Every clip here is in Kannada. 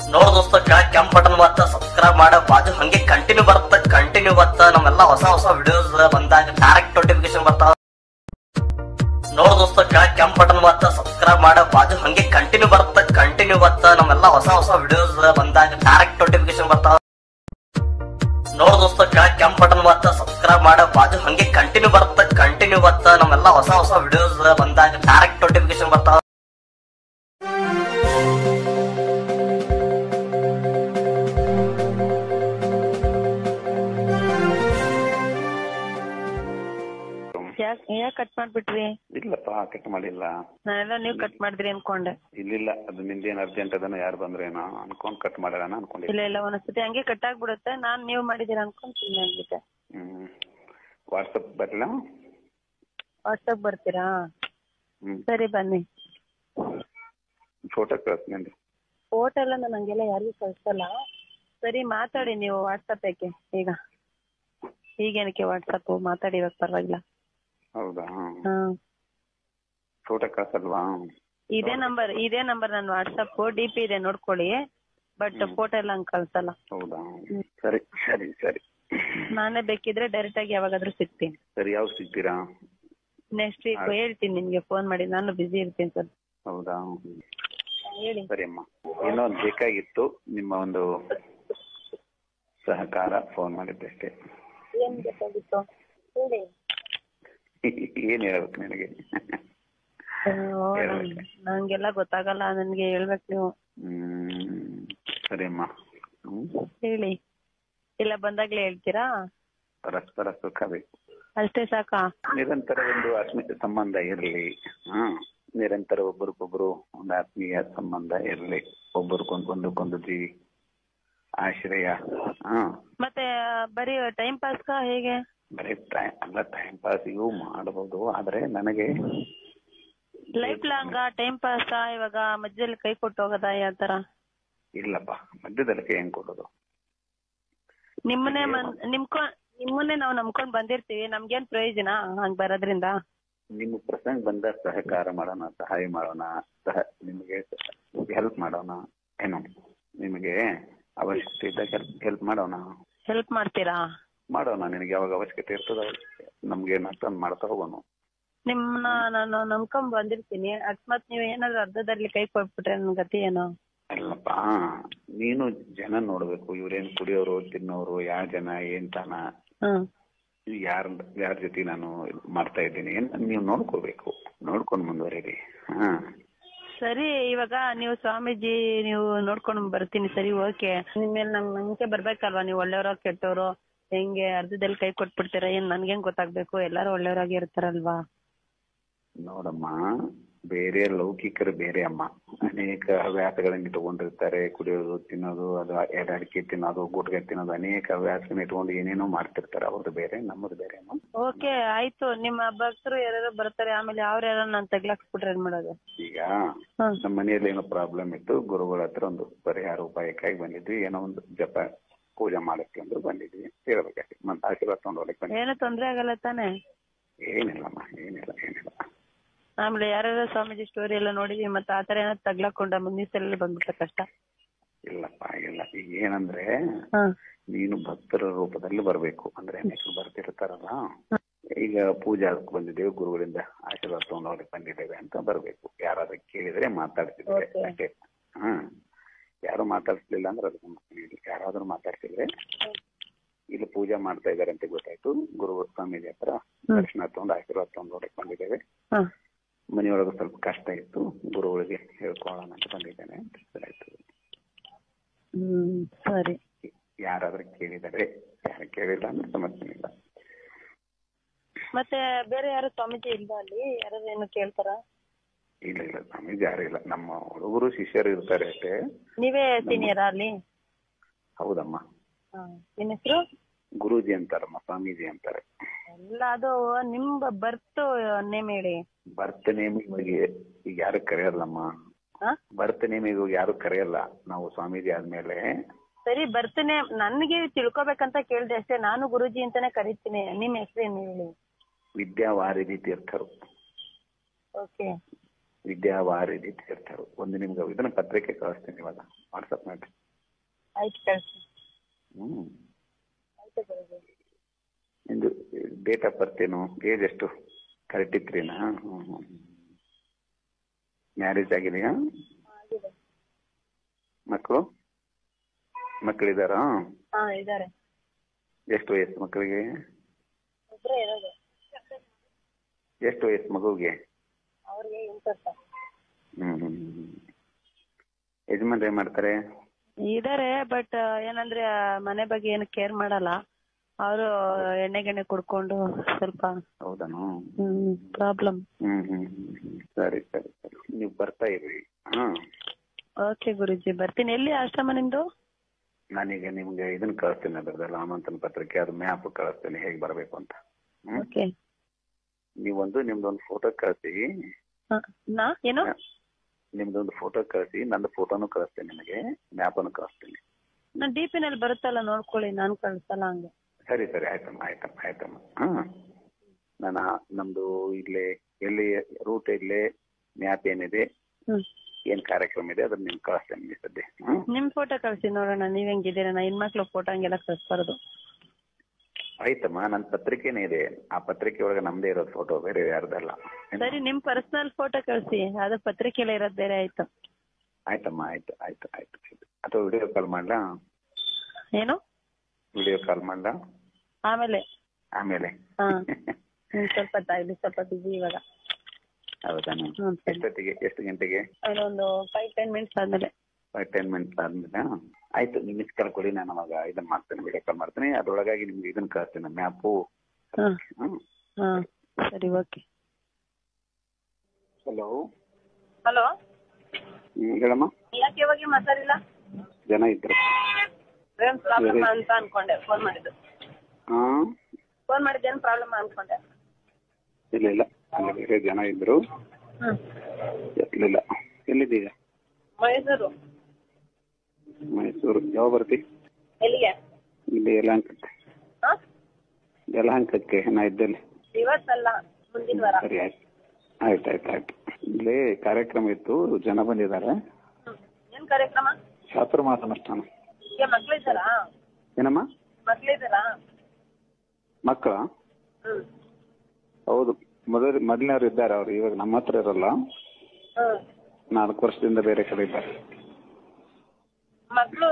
ನೋಡ್ ದೋಸ್ತ ಕೆಳಗ್ ಕೆಂಪ್ ಬಟನ್ ಬತ್ತ ಸಬ್ಸ್ಕ್ರೈಬ್ ಮಾಡ ಬಾಜು ಹಂಗೆ ಕಂಟಿನ್ಯೂ ಬರುತ್ತ ಕಂಟಿನ್ಯೂ ಬತ್ತ ನಮ್ಮೆಲ್ಲ ಹೊಸ ಹೊಸ ವಿಡಿಯೋಸ್ ಬಂದಾಗ ಡೈರೆಕ್ಟ್ ನೋಟಿಫಿಕೇಶನ್ ಬರ್ತಾವ ನೋಡ್ ದೋಸ್ತ ಕೆಳಗ್ ಕೆಂಪ್ ಬಟನ್ ಬತ್ತ ಸಬ್ಸ್ಕ್ರೈಬ್ ಮಾಡ ಬಾಜು ಹಂಗೆ ಕಂಟಿನ್ಯೂ ಬರುತ್ತ ಕಂಟಿನ್ಯೂ ಬತ್ತ ನಮ್ಮೆಲ್ಲ ಹೊಸ ಹೊಸ ವಿಡಿಯೋಸ್ ಬಂದಾಗ ಡೈರೆಕ್ಟ್ ನೋಟಿಫಿಕೇಶನ್ ಬರ್ತಾವ ನೋಡ್ ದೋಸ್ತ ಕೆಳಗ್ ಕೆಂಪ್ ಬಟನ್ ಬತ್ತ ಸಬ್ಸ್ಕ್ರೈಬ್ ಮಾಡ ಬಾಜು ಹಂಗೆ ಕಂಟಿನ್ಯೂ ಬರುತ್ತ ಕಂಟಿನ್ಯೂ ಬತ್ತ ನಮ್ಮೆಲ್ಲ ಹೊಸ ಹೊಸ ವಿಡಿಯೋಸ್ ಬಂದಾಗ ಡೈರೆಕ್ಟ್ ನೋಟಿಫಿಕೇಶನ್ ಬರ್ತಾವ ಯಾಕ್ ಯಾಕ್ ಕಟ್ ಮಾಡ್ಬಿಟ್ರಿ ಇಲ್ಲಪ್ಪ ಕಟ್ ಮಾಡಿಲ್ಲ ನಾನೆಲ್ಲ ನೀವ್ ಕಟ್ ಮಾಡಿದ್ರಿ ಅನ್ಕೊಂಡೆ ಇಲ್ಲಿಲ್ಲ ಅದು ನಿಂದೇನು ಅರ್ಜೆಂಟ್ ಅದನ್ನ ಯಾರು ಬಂದ್ರೇನೋ ಅನ್ಕೊಂಡ್ ಕಟ್ ಮಾಡೋಣ ಅನ್ಕೊಂಡಿದ್ದೆ ಇಲ್ಲ ಇಲ್ಲ ಒಂದೊಂದ್ಸತಿ ಹಂಗೆ ಕಟ್ ಆಗ್ಬಿಡುತ್ತೆ ನಾನ್ ನೀವ್ ಮಾಡಿದೀರ ಅನ್ಕೊಂಡ್ ಸುಮ್ನೆ ಆಗ್ಬಿಟ್ಟೆ ಹ್ಮ್ ವಾಟ್ಸಪ್ ಬರಲ್ಲ ವಾಟ್ಸಪ್ ಬರ್ತೀರಾ ಹ್ಮ್ ಸರಿ ಬನ್ನಿ ಫೋಟೋ ಕಳಿಸ್ತೀನಿ ಫೋಟೋ ಎಲ್ಲ ನಾನು ಹಂಗೆಲ್ಲ ಯಾರಿಗೂ ಕಳ್ಸಲ್ಲ ಸರಿ ಮಾತಾಡಿ ನೀವು ವಾಟ್ಸಪ್ ಯಾಕೆ ಈಗ ಈಗೇನಕ್ಕೆ ವಾಟ್ಸಪ್ ಮಾತಾಡಿ ಇವಾಗ ಪರವಾಗಿಲ್ಲ ಹೌದಾ ಹಾ ಫೋಟೋ ಕಳ್ಸಲ್ವಾ ಇದೇ ನಂಬರ್ ಇದೇ ನಂಬರ್ ನನ್ನ ವಾಟ್ಸಪ್ ಡಿ ಪಿ ಇದೆ ನೋಡ್ಕೊಳ್ಳಿ ಬಟ್ ಫೋಟೋ ಎಲ್ಲ ಹಂಗ್ ಕಳ್ಸಲ್ಲ ಹೌದಾ ಸರಿ ಸರಿ ಸರಿ ನಾನೇ ಬೇಕಿದ್ರೆ ಡೈರೆಕ್ಟ್ ಆಗಿ ಯಾವಾಗಾದ್ರೂ ಸಿಗ್ತೀನಿ ಸರಿ ಯಾವಾಗ ಸಿಗ್ತೀರಾ ನೆಕ್ಸ್ಟ್ ವೀಕ್ ಹೇಳ್ತೀನಿ ನಿಮ್ಗೆ ಫೋನ್ ಮಾಡಿ ನಾನು ಬಿಸಿ ಇರ್ತೀನಿ ಸರ್ ಹೌದಾ ಹೇಳಿ ಸರಿ ಅಮ್ಮ ಏನೋ ಒಂದ್ ಬೇಕಾಗಿತ್ತು ನಿಮ್ಮ ಒಂದು ಸಹಕಾರ ಫೋನ್ ಮಾಡಿದ್ದೆ ಅಷ್ಟೇ ಏನ್ ಬೇಕಾಗಿತ್ತು ಹೇಳಿ ಏನ್ ಹೇಳ್ಬೇಕು ನಿನಗೆ ಅಯ್ಯೋ, ನನ್- ನಂಗೆಲ್ಲ ಗೊತ್ತಾಗಲ್ಲ ನನ್ಗೆ ಹೇಳ್ಬೇಕು ನೀವು ಹ್ಮ್ ಸರಿ ಅಮ್ಮ ಹ್ಮ್ ಹೇಳಿ ಇಲ್ಲ ಬಂದಾಗ್ಲೇ ಹೇಳ್ತೀರಾ ಪರಸ್ಪರ ಸುಖ ಬೇಕು ಅಷ್ಟೇ ಸಾಕಾ ನಿರಂತರ ಒಂದು ಆತ್ಮೀಯ ಸಂಬಂಧ ಇರಲಿ ಹಾ ನಿರಂತರ ಒಬ್ಬರಿಗೊಬ್ರು ಒಂದು ಆತ್ಮೀಯ ಸಂಬಂಧ ಇರಲಿ ಒಬ್ಬರಿಗೊಂದು ಒಂದಕ್ಕೊಂದು ಜೀವಿ ಆಶ್ರಯ ಹಾ ಮತ್ತೆ ಬರೀ ಟೈಮ್ ಪಾಸ್ಗಾ ಹೇಗೆ ಬರೀ ಟೈಮ್ ಅಲ್ಲ ಟೈಮ್ ಪಾಸಿಗೂ ಮಾಡಬಹುದು ಆದ್ರೆ ನನಗೆ ಲೈಫ್ ಲಾಂಗ್ ಟೈಮ್ ಪಾಸ್ ಇವಾಗ ಮಧ್ಯದಲ್ಲಿ ಕೈ ಕೊಟ್ಟು ಹೋಗೋದಾ ಯಾವ ತರ ಇಲ್ಲಪ್ಪ ಮಧ್ಯದಲ್ಲಿ ಕೈ ಹೆಂಗ್ ಕೊಡೋದು ನಿಮ್ಮನ್ನೇ ಮನ್ ನಿಮ್ಕೊ ನಿಮ್ಮನ್ನೇ ನಾವು ನಂಬ್ಕೊಂಡ್ ಬಂದಿರ್ತೀವಿ ನಮ್ಗೇನ್ ಪ್ರಯೋಜನ ಹಂಗ್ ಬರೋದ್ರಿಂದ ನಿಮ್ಮ ಪ್ರಸಂಗ ಬಂದ ಸಹಕಾರ ಮಾಡೋಣ ಸಹಾಯ ಮಾಡೋಣ ಸಹ ನಿಮಗೆ ಹೆಲ್ಪ್ ಮಾಡೋಣ ಏನು ನಿಮಗೆ ಅವಶ್ಯಕತೆ ಇದ್ದಾಗ ಹೆಲ್ಪ್ ಹೆಲ್ಪ್ ಮಾಡೋಣ ಹೆಲ್ಪ್ ಮಾಡ್ತೀರಾ ಮಾಡೋಣ ನಿನಗೆ ಯಾವಾಗ ಅವಶ್ಯಕತೆ ಇರ್ತದ ನಮ್ಗೆ ಏನಂತ ಮಾಡ್ತಾ ಹೋಗೋಣ ನಿಮ್ಮನ್ನ ನಾನು ನಂಬ್ಕೊಂಡ್ ಬಂದಿರ್ತೀನಿ ಅಕಸ್ಮಾತ್ ನೀವ್ ಏನಾದ್ರು ಅರ್ಧದಲ್ಲಿ ಕೈ ಕೊಟ್ಬಿಟ್ರೆ ನನ್ ಗತಿ ಏನು ಅಲ್ಲಪ್ಪ ನೀನು ಜನ ನೋಡ್ಬೇಕು ಇವ್ರೇನ್ ಕುಡಿಯೋರು ತಿನ್ನೋರು ಯಾವ ಜನ ಏನ್ ತಾನ ಹ್ಮ್ ಯಾರ ಯಾರ ಜೊತೆ ನಾನು ಮಾಡ್ತಾ ಇದ್ದೀನಿ ಅಂತ ನೀವು ನೋಡ್ಕೋಬೇಕು ನೋಡ್ಕೊಂಡು ಮುಂದುವರೀರಿ ಹಾ ಸರಿ ಇವಾಗ ನೀವು ಸ್ವಾಮೀಜಿ ನೀವು ನೋಡ್ಕೊಂಡ್ ಬರ್ತೀನಿ ಸರಿ ಓಕೆ ನಿಮ್ ಮೇಲೆ ನಮ್ ನಂಬಿಕೆ ಬರ್ಬೇಕಲ್ವಾ ನೀವು ಒಳ್ಳೆಯವ್ರೋ ಕೆಟ್ಟವ್ರು ಹೆಂಗೆ ಅರ್ಧದಲ್ಲಿ ಕೈ ಕೊಟ್ಬಿಡ್ತೀರಾ ಏನ್ ನನ್ಗೇನ್ ಗೊತ್ತಾಗ್ಬೇಕು ಎಲ್ಲಾರು ಒಳ್ಳೆಯವ್ರಾಗಿ ಇರ್ತಾರಲ್ವಾ ನೋಡಮ್ಮ ಬೇರೆ ಲೌಕಿಕರು ಬೇರೆ ಅಮ್ಮ ಅನೇಕ ಹವ್ಯಾಸಗಳನ್ನ ಇಟ್ಕೊಂಡಿರ್ತಾರೆ ಕುಡಿಯೋದು ತಿನ್ನೋದು ಅದು ಎಲೆ ಅಡಿಕೆ ತಿನ್ನೋದು ಗುಟ್ಗೆ ತಿನ್ನೋದು ಅನೇಕ ಹವ್ಯಾಸಗಳನ್ನ ಇಟ್ಕೊಂಡು ಏನೇನೋ ಮಾಡ್ತಿರ್ತಾರೆ ಅವ್ರದ್ದು ಬೇರೆ ನಮ್ಮದು ಬೇರೆ ಅಮ್ಮ ಓಕೆ ಆಯ್ತು ನಿಮ್ಮ ಭಕ್ತರು ಯಾರ್ಯಾರು ಬರ್ತಾರೆ ಆಮೇಲೆ ಅವ್ರ ಯಾರು ನಾನ್ ತೆಗ್ಲಾಕ್ಸ್ಬಿಟ್ರೆ ಏನ್ ಮಾಡೋದು ಈಗ ಹ್ಮ್ ನಮ್ಮ ಮನೆಯಲ್ಲಿ ಏನೋ ಪ್ರಾಬ್ಲಮ್ ಇತ್ತು ಗುರುಗಳ ಹತ್ರ ಒಂದು ಪರಿಹಾರ ಉಪಾಯಕ್ಕಾಗಿ ಬಂದಿದ್ವಿ ಏನೋ ಒಂದು ಜಪ ಪೂಜೆ ಮಾಡಕ್ಕೆ ಅಂದ್ರೆ ಬಂದಿದ್ವಿ ಹೇಳ್ಬೇಕಾಗಿ ಮತ್ತೆ ಆಶೀರ್ವಾದ ತಗೊಂಡು ಹೋಗ್ಲಿಕ್ಕೆ ಬಂದ್ವಿ ಏನು ತೊಂದ್ರೆ ಆಗಲ್ಲ ತಾನೆ ಏನಿಲ್ಲಮ್ಮ ಏನಿಲ್ಲ ಏನಿಲ್ಲ ಆಮೇಲೆ ಯಾರ್ಯಾರ ಸ್ವಾಮೀಜಿ ಸ್ಟೋರಿ ಎಲ್ಲ ನೋಡಿದೀವಿ ಮತ್ತೆ ಆತರ ಏನಾದ್ರು ತಗ್ಲಾಕೊಂಡ ಮುಂದಿನ ಸಲ ಬಂದ್ಬಿಟ್ರೆ ಕಷ್ಟ ಇಲ್ಲಪ್ಪ ಇಲ್ಲ ಈಗ ಏನಂದ್ರೆ ಹ್ಮ್ ನೀನು ಭಕ್ತರ ರೂಪದಲ್ಲಿ ಬರಬೇಕು ಅಂದ್ರೆ ಅನೇಕರು ಬರ್ತಿರ್ತಾರಲ್ಲ ಈಗ ಪೂಜೆ ಅದಕ್ಕೆ ಬಂದಿದ್ದೇವೆ ಗುರುಗಳಿಂದ ಆಶೀರ್ವಾದ ತಗೊಂಡು ಅವ್ರಿಗೆ ಬಂದಿದ್ದೇವೆ ಅಂತ ಬರಬೇಕು ಯಾರಾದ್ರೂ ಕೇಳಿದ್ರೆ ಮಾತಾಡ್ತಿದ್ರೆ Okay. ಅಷ್ಟೇ ಹಾ ಯಾರು ಮಾತಾಡ್ಸ್ಲಿಲ್ಲ ಅಂದ್ರೆ ಅದಕ್ಕೆ ಮಾತಾಡಿ ಯಾರಾದ್ರೂ ಮಾತಾಡ್ತಿದ್ರೆ ಇಲ್ಲಿ ಪೂಜೆ ಮಾಡ್ತಾ ಇದಾರೆ ಅಂತ ಗೊತ್ತಾಯ್ತು ಗುರು ಸ್ವಾಮೀಜಿ ಹತ್ರ ದರ್ಶನ ತಗೊಂಡು ಆಶೀರ್ವಾದ ತಗೊಂಡು ನೋಡಕ್ ಬಂದಿದ್ದೇವೆ ಹ್ಮ್ ಮನೆಯೊಳಗೆ ಸ್ವಲ್ಪ ಕಷ್ಟ ಇತ್ತು ಗುರುಗಳಿಗೆ ಹೇಳ್ಕೊಳ್ಳೋಣ ಅಂತ ಬಂದಿದ್ದೇನೆ ಅಂತ ಆಯ್ತು ಹ್ಮ್ ಸರಿ ಯಾರಾದ್ರೂ ಕೇಳಿದರೆ ಯಾರು ಕೇಳಿಲ್ಲ ಅಂದ್ರೆ ಸಮಸ್ಯೆ ಇಲ್ಲ ಮತ್ತೆ ಬೇರೆ ಯಾರು ಸ್ವಾಮೀಜಿ ಇಲ್ವಾ ಅಲ್ಲಿ ಯಾರು ಏನು ಕೇಳ್ತಾರ ಇಲ್ಲ ಇಲ್ಲ ಸ್ವಾಮೀಜಿ ಯಾರು ಇಲ್ಲ ನಮ್ಮ ಹುಡುಗರು ಶಿಷ್ಯರು ಇರ್ತಾರೆ ಅಷ್ಟೇ ನೀವೇ ಸೀನಿಯರಾ ಅಲ್ಲಿ ಹೌದಮ್ಮ ಹಾ. ನಿಮ್ ಹೆಸರು ಗುರೂಜಿ ಅಂತಾರಮ್ಮ ಸ್ವಾಮೀಜಿ ಅಂತಾರೆ ಎಲ್ಲ ಅದು ನಿಮ್ ಬರ್ತು ನೇಮ್ ಹೇಳಿ ಬರ್ತ್ ನೇಮ್ ಇವಾಗ ಈಗ ಯಾರು ಕರೆಯಲ್ಲಮ್ಮ ಹಾ ಬರ್ತ್ ನೇಮ್ ಈಗ ಯಾರು ಕರೆಯಲ್ಲ ನಾವು ಸ್ವಾಮೀಜಿ ಆದ್ಮೇಲೆ ಸರಿ ಬರ್ತೀನಿ ನನ್ಗೆ ತಿಳ್ಕೊಬೇಕಂತ ಕೇಳ್ದೆ ಅಷ್ಟೇ ನಾನು ಗುರುಜಿ ಅಂತಾನೆ ಕರಿತೀನಿ ನಿಮ್ ಹೆಸರೇನು ಹೇಳಿ ವಿದ್ಯಾವಾರಿಧಿ ತೀರ್ಥರು ಓಕೆ ವಿದ್ಯಾವಾರಿಧಿ ತೀರ್ಥರು ಒಂದು ನಿಮ್ಗೆ ಇದನ್ನ ಪತ್ರಿಕೆ ಕಳಿಸ್ತೀನಿ ಇವಾಗ ವಾಟ್ಸಪ್ ಮಾಡಿ ಆಯ್ತು ಕಳ್ಸಿ ಹ್ಮ್ ಆಯ್ತು ಗುರುಜಿ ನಿಂದು ಡೇಟ್ ಆಫ್ ಬರ್ತ್ ಏನು ಏಜ್ ಎಷ್ಟು ಕರೆಕ್ಟ್ ಇತ್ರಿನಾ ಹ್ಮ್ ಹ್ಮ್ ಮ್ಯಾರೇಜ್ ಆಗಿದೆಯಾ ಆಗಿದೆ ಮಕ್ಕಳು ಮಕ್ಕಳಿದಾರಾ ಹಾ ಇದಾರೆ ಎಷ್ಟು ವಯಸ್ಸು ಮಕ್ಕಳಿಗೆ ಒಬ್ರೇ ಇರೋದು ಎಷ್ಟು ವಯಸ್ಸು ಮಗುವಿಗೆ ಅವ್ರಿಗೆ ಇಂಟ್ರೆಸ್ಟ್ ಹ್ಮ್ ಹ್ಮ್ ಹ್ಮ್. ಯಜಮಾನ್ರು ಏನ್ ಮಾಡ್ತಾರೆ ಇದಾರೆ ಬಟ್ ಏನಂದ್ರೆ ಆ, ಮನೆ ಬಗ್ಗೆ ಏನು ಕೇರ್ ಮಾಡಲ್ಲ ಅವರು ಎಣ್ಣೆ ಗೆಣ್ಣೆ ಕುಡ್ಕೊಂಡು ಸ್ವಲ್ಪ ಹೌದಾನು ಹ್ಮ್ ಪ್ರಾಬ್ಲಮ್ ಹ್ಮ್ ಹ್ಮ್ ಹ್ಮ್ ಹ್ಮ್. ಸರಿ ಸರಿ ಸರಿ ನೀವು ಬರ್ತಾ ಇರಿ ಹಾ ಓಕೆ ಗುರುಜಿ ಬರ್ತೀನಿ ಎಲ್ಲಿ ಆಶ್ರಮ ನಿಮ್ದು ನಾನೀಗ ನಿಮ್ಗೆ ಇದನ್ನ ಕಳಿಸ್ತೀನಿ ಅದ್ರದ್ದೆಲ್ಲ ಆಮಂತ್ರಣ ಪತ್ರಿಕೆ ಅದು ಮ್ಯಾಪ್ ಕಳಿಸ್ತೀನಿ ಹೇಗೆ ಬರಬೇಕು ಅಂತ ಹ್ಮ್ ಓಕೆ ನೀವೊಂದು ನಿಮ್ದೊಂದು ಫೋಟೋ ಕಳಿಸಿ ನಾ ಏನು ನಿಮ್ದೊಂದು ಫೋಟೋ ಕಳಿಸಿ ನಂದು ಫೋಟೋನು ಕಳಿಸ್ತೀನಿ ನಿಮಗೆ ಮ್ಯಾಪನ್ನು ಕಳಿಸ್ತೀನಿ ನಾ ಡಿ ಪಿ ನಲ್ಲಿ ಬರುತ್ತಲ್ಲ ನೋಡ್ಕೊಳ್ಳಿ ನಾನ್ ಕಳ್ಸಲ್ಲ ಹಂಗೆ ಸರಿ ಸರಿ ಆಯ್ತಮ್ಮ ಆಯ್ತಮ್ಮ ಆಯ್ತಮ್ಮ ಹಾ ನಾನು ನಮ್ದು ಇಲ್ಲೇ ಎಲ್ಲಿ ರೂಟ್ ಇಲ್ಲೇ ಮ್ಯಾಪ್ ಏನಿದೆ ಹ್ಮ್ ಏನ್ ಕಾರ್ಯಕ್ರಮ ಇದೆ ಅದನ್ನ ನಿಮ್ಗೆ ಕಳಿಸ್ತೇನೆ ಈ ಸದ್ಯ ಹ್ಮ್ ನಿಮ್ ಫೋಟೋ ಕಳ್ಸಿ ನೋಡೋಣ ನೀವ್ ಹೆಂಗಿದ್ದೀರಾ ನಾ ಹೆಣ್ಮಕ್ಳು ಫೋಟೋ ಹಂಗೆಲ್ಲ ಕಳ್ಸ್ಬಾರ್ದು ಆಯ್ತಮ್ಮ ನನ್ನ ಪತ್ರಿಕೆನೇ ಇದೆ ಆ ಪತ್ರಿಕೆ ಒಳಗೆ ನಮ್ದೇ ಇರೋದು ಫೋಟೋ ಬೇರೆ ಯಾರ್ದಲ್ಲ ಏನು? ಸರಿ ನಿಮ್ ಪರ್ಸನಲ್ ಫೋಟೋ ಕಳ್ಸಿ ಅದು ಪತ್ರಿಕೆಲ್ಲ ಇರೋದ್ ಬೇರೆ ಆಯ್ತು ಆಯ್ತಮ್ಮ ಆಯ್ತು ಆಯ್ತು ಆಯ್ತು ಆಯ್ತು ಅಥವಾ ವಿಡಿಯೋ ಕಾಲ್ ಮಾಡ್ಲಾ ಏನು ವಿಡಿಯೋ ಕಾಲ್ ಮಾಡ್ಲಾ ಆಮೇಲೆ ಆಮೇಲೆ ಹಾ ಹ್ಮ್ ಸ್ವಲ್ಪ ತಾಯಿಲಿ ಸ್ವಲ್ಪ ಬಿಸಿ ಇವಾಗ ಹೌದಾನು ಹ್ಮ್ ಸರಿ ಎಷ್ಟೊತ್ತಿಗೆ ಎಷ್ಟು ಗಂಟೆಗೆ ಒಂದು ಫೈವ್ ಟೆನ್ ಮಿನಿಟ್ಸ್ ಆದ್ಮೇಲೆ ಟೆನ್ ಮಿನಿಟ್ಸ್ ಆದ್ಮೇಲೆ ಆಯ್ತು ನಿಮ್ ಮಿಸ್ ಕಾಲ್ ಕೊಡಿ ನಾನು ಅವಾಗ ಇದನ್ನ ಮಾಡ್ತೇನೆ ವಿಡಿಯೋ ಕಾಲ್ ಮಾಡ್ತೇನೆ ಅದ್ರೊಳಗಾಗಿ ನಿಮ್ಗೆ ಇದನ್ನ ಕಳಿಸ್ತೇನೆ ಮ್ಯಾಪು ಹಾ ಹ್ಮ್ ಹಾ ಸರಿ ಓಕೆ ಹಲೋ ಹಲೋ ಹೇಳಮ್ಮ ಯಾಕೆ ಇವಾಗ ಮಾತಾಡಿಲ್ಲ ಜನ ಇದ್ರು ಏನ್ ಪ್ರಾಬ್ಲಮ್ ಅಂತ ಅನ್ಕೊಂಡೆ ಫೋನ್ ಮಾಡಿದ್ದು ಹಾ ಫೋನ್ ಮಾಡಿದ್ದೇನು ಪ್ರಾಬ್ಲಮ್ ಅನ್ಕೊಂಡೆ ಇಲ್ಲ ಇಲ್ಲ ಅಲ್ಲಿ ಬೇರೆ ಜನ ಇದ್ರು ಹ್ಮ್ ಎತ್ತಲಿಲ್ಲ ಎಲ್ಲಿದ್ದೀಗ ಮೈಸೂರು ಮೈಸೂರು ಯಾವ ಬರ್ತಿ ಎಲ್ಲಿಗೆ ಇಲ್ಲಿ ಯಲಹಂಕಕ್ಕೆ ಹಾ ಯಲಹಂಕಕ್ಕೆ ನಾ ಇದ್ದಲ್ಲಿ ಇವತ್ತಲ್ಲ ಮುಂದಿನ ವಾರ ಸರಿ ಆಯ್ತು ಆಯ್ತು ಆಯ್ತು ಆಯ್ತು ಇಲ್ಲಿ ಕಾರ್ಯಕ್ರಮ ಇತ್ತು ಜನ ಬಂದಿದ್ದಾರೆ ಹ್ಮ್ ಏನ್ ಕಾರ್ಯಕ್ರಮ ಚಾತುರ್ಮಾಸ ಅನುಷ್ಠಾನ ಈಗ ಮಕ್ಳಿದ್ದಾರಾ ಏನಮ್ಮ ಮಕ್ಳಿದ್ದಾರಾ ಮಕ್ಕಳ ಹ್ಮ್ ಹೌದು ಮೊದಲ ಮೊದಲನೇವ್ರು ಇದ್ದಾರೆ ಅವ್ರು ಇವಾಗ ನಮ್ಮ ಹತ್ರ ಇರಲ್ಲ ಹ್ಮ್ ನಾಲ್ಕು ವರ್ಷದಿಂದ ಬೇರೆ ಕಡೆ ಇದ್ದಾರೆ ಮಕ್ಳು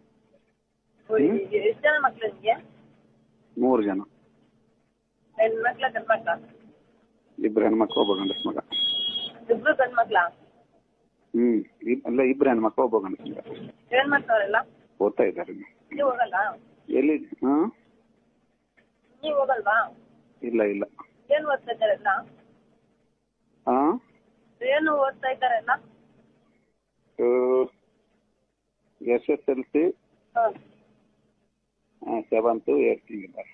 ಎಷ್ಟು ಜನ ಮಕ್ಳು ನಿಮ್ಗೆ ಮೂರು ಜನ ಹೆಣ್ಮಕ್ಳ ಗಂಡ್ಮಕ್ಳ ಇಬ್ರು ಹೆಣ್ಮಕ್ಳು ಒಬ್ಬ ಗಂಡಸ್ ಮಗ ಇಬ್ರು ಗಂಡ್ಮಕ್ಳ ಹ್ಮ್ ಇಬ್- ಅಲ್ಲ ಇಬ್ರು ಹೆಣ್ಮಕ್ಳು ಒಬ್ಬ ಗಂಡಸ್ ಮಗ ಏನ್ ಮಾಡ್ತಾವ್ರೆಲ್ಲ ಓದ್ತಾ ಇದ್ದಾರೆ ನೀವ್ ಹೋಗಲ್ಲ ಎಲ್ಲಿ ಹಾ ನೀವ್ ಹೋಗಲ್ವಾ ಇಲ್ಲ ಇಲ್ಲ ಏನ್ ಓದ್ತಾ ಇದ್ದಾರೆಲ್ಲ ಹಾ ಏನು ಓದ್ತಾ ಇದ್ದಾರೆಲ್ಲ S S L C seventh eight ಇದ್ದಾರೆ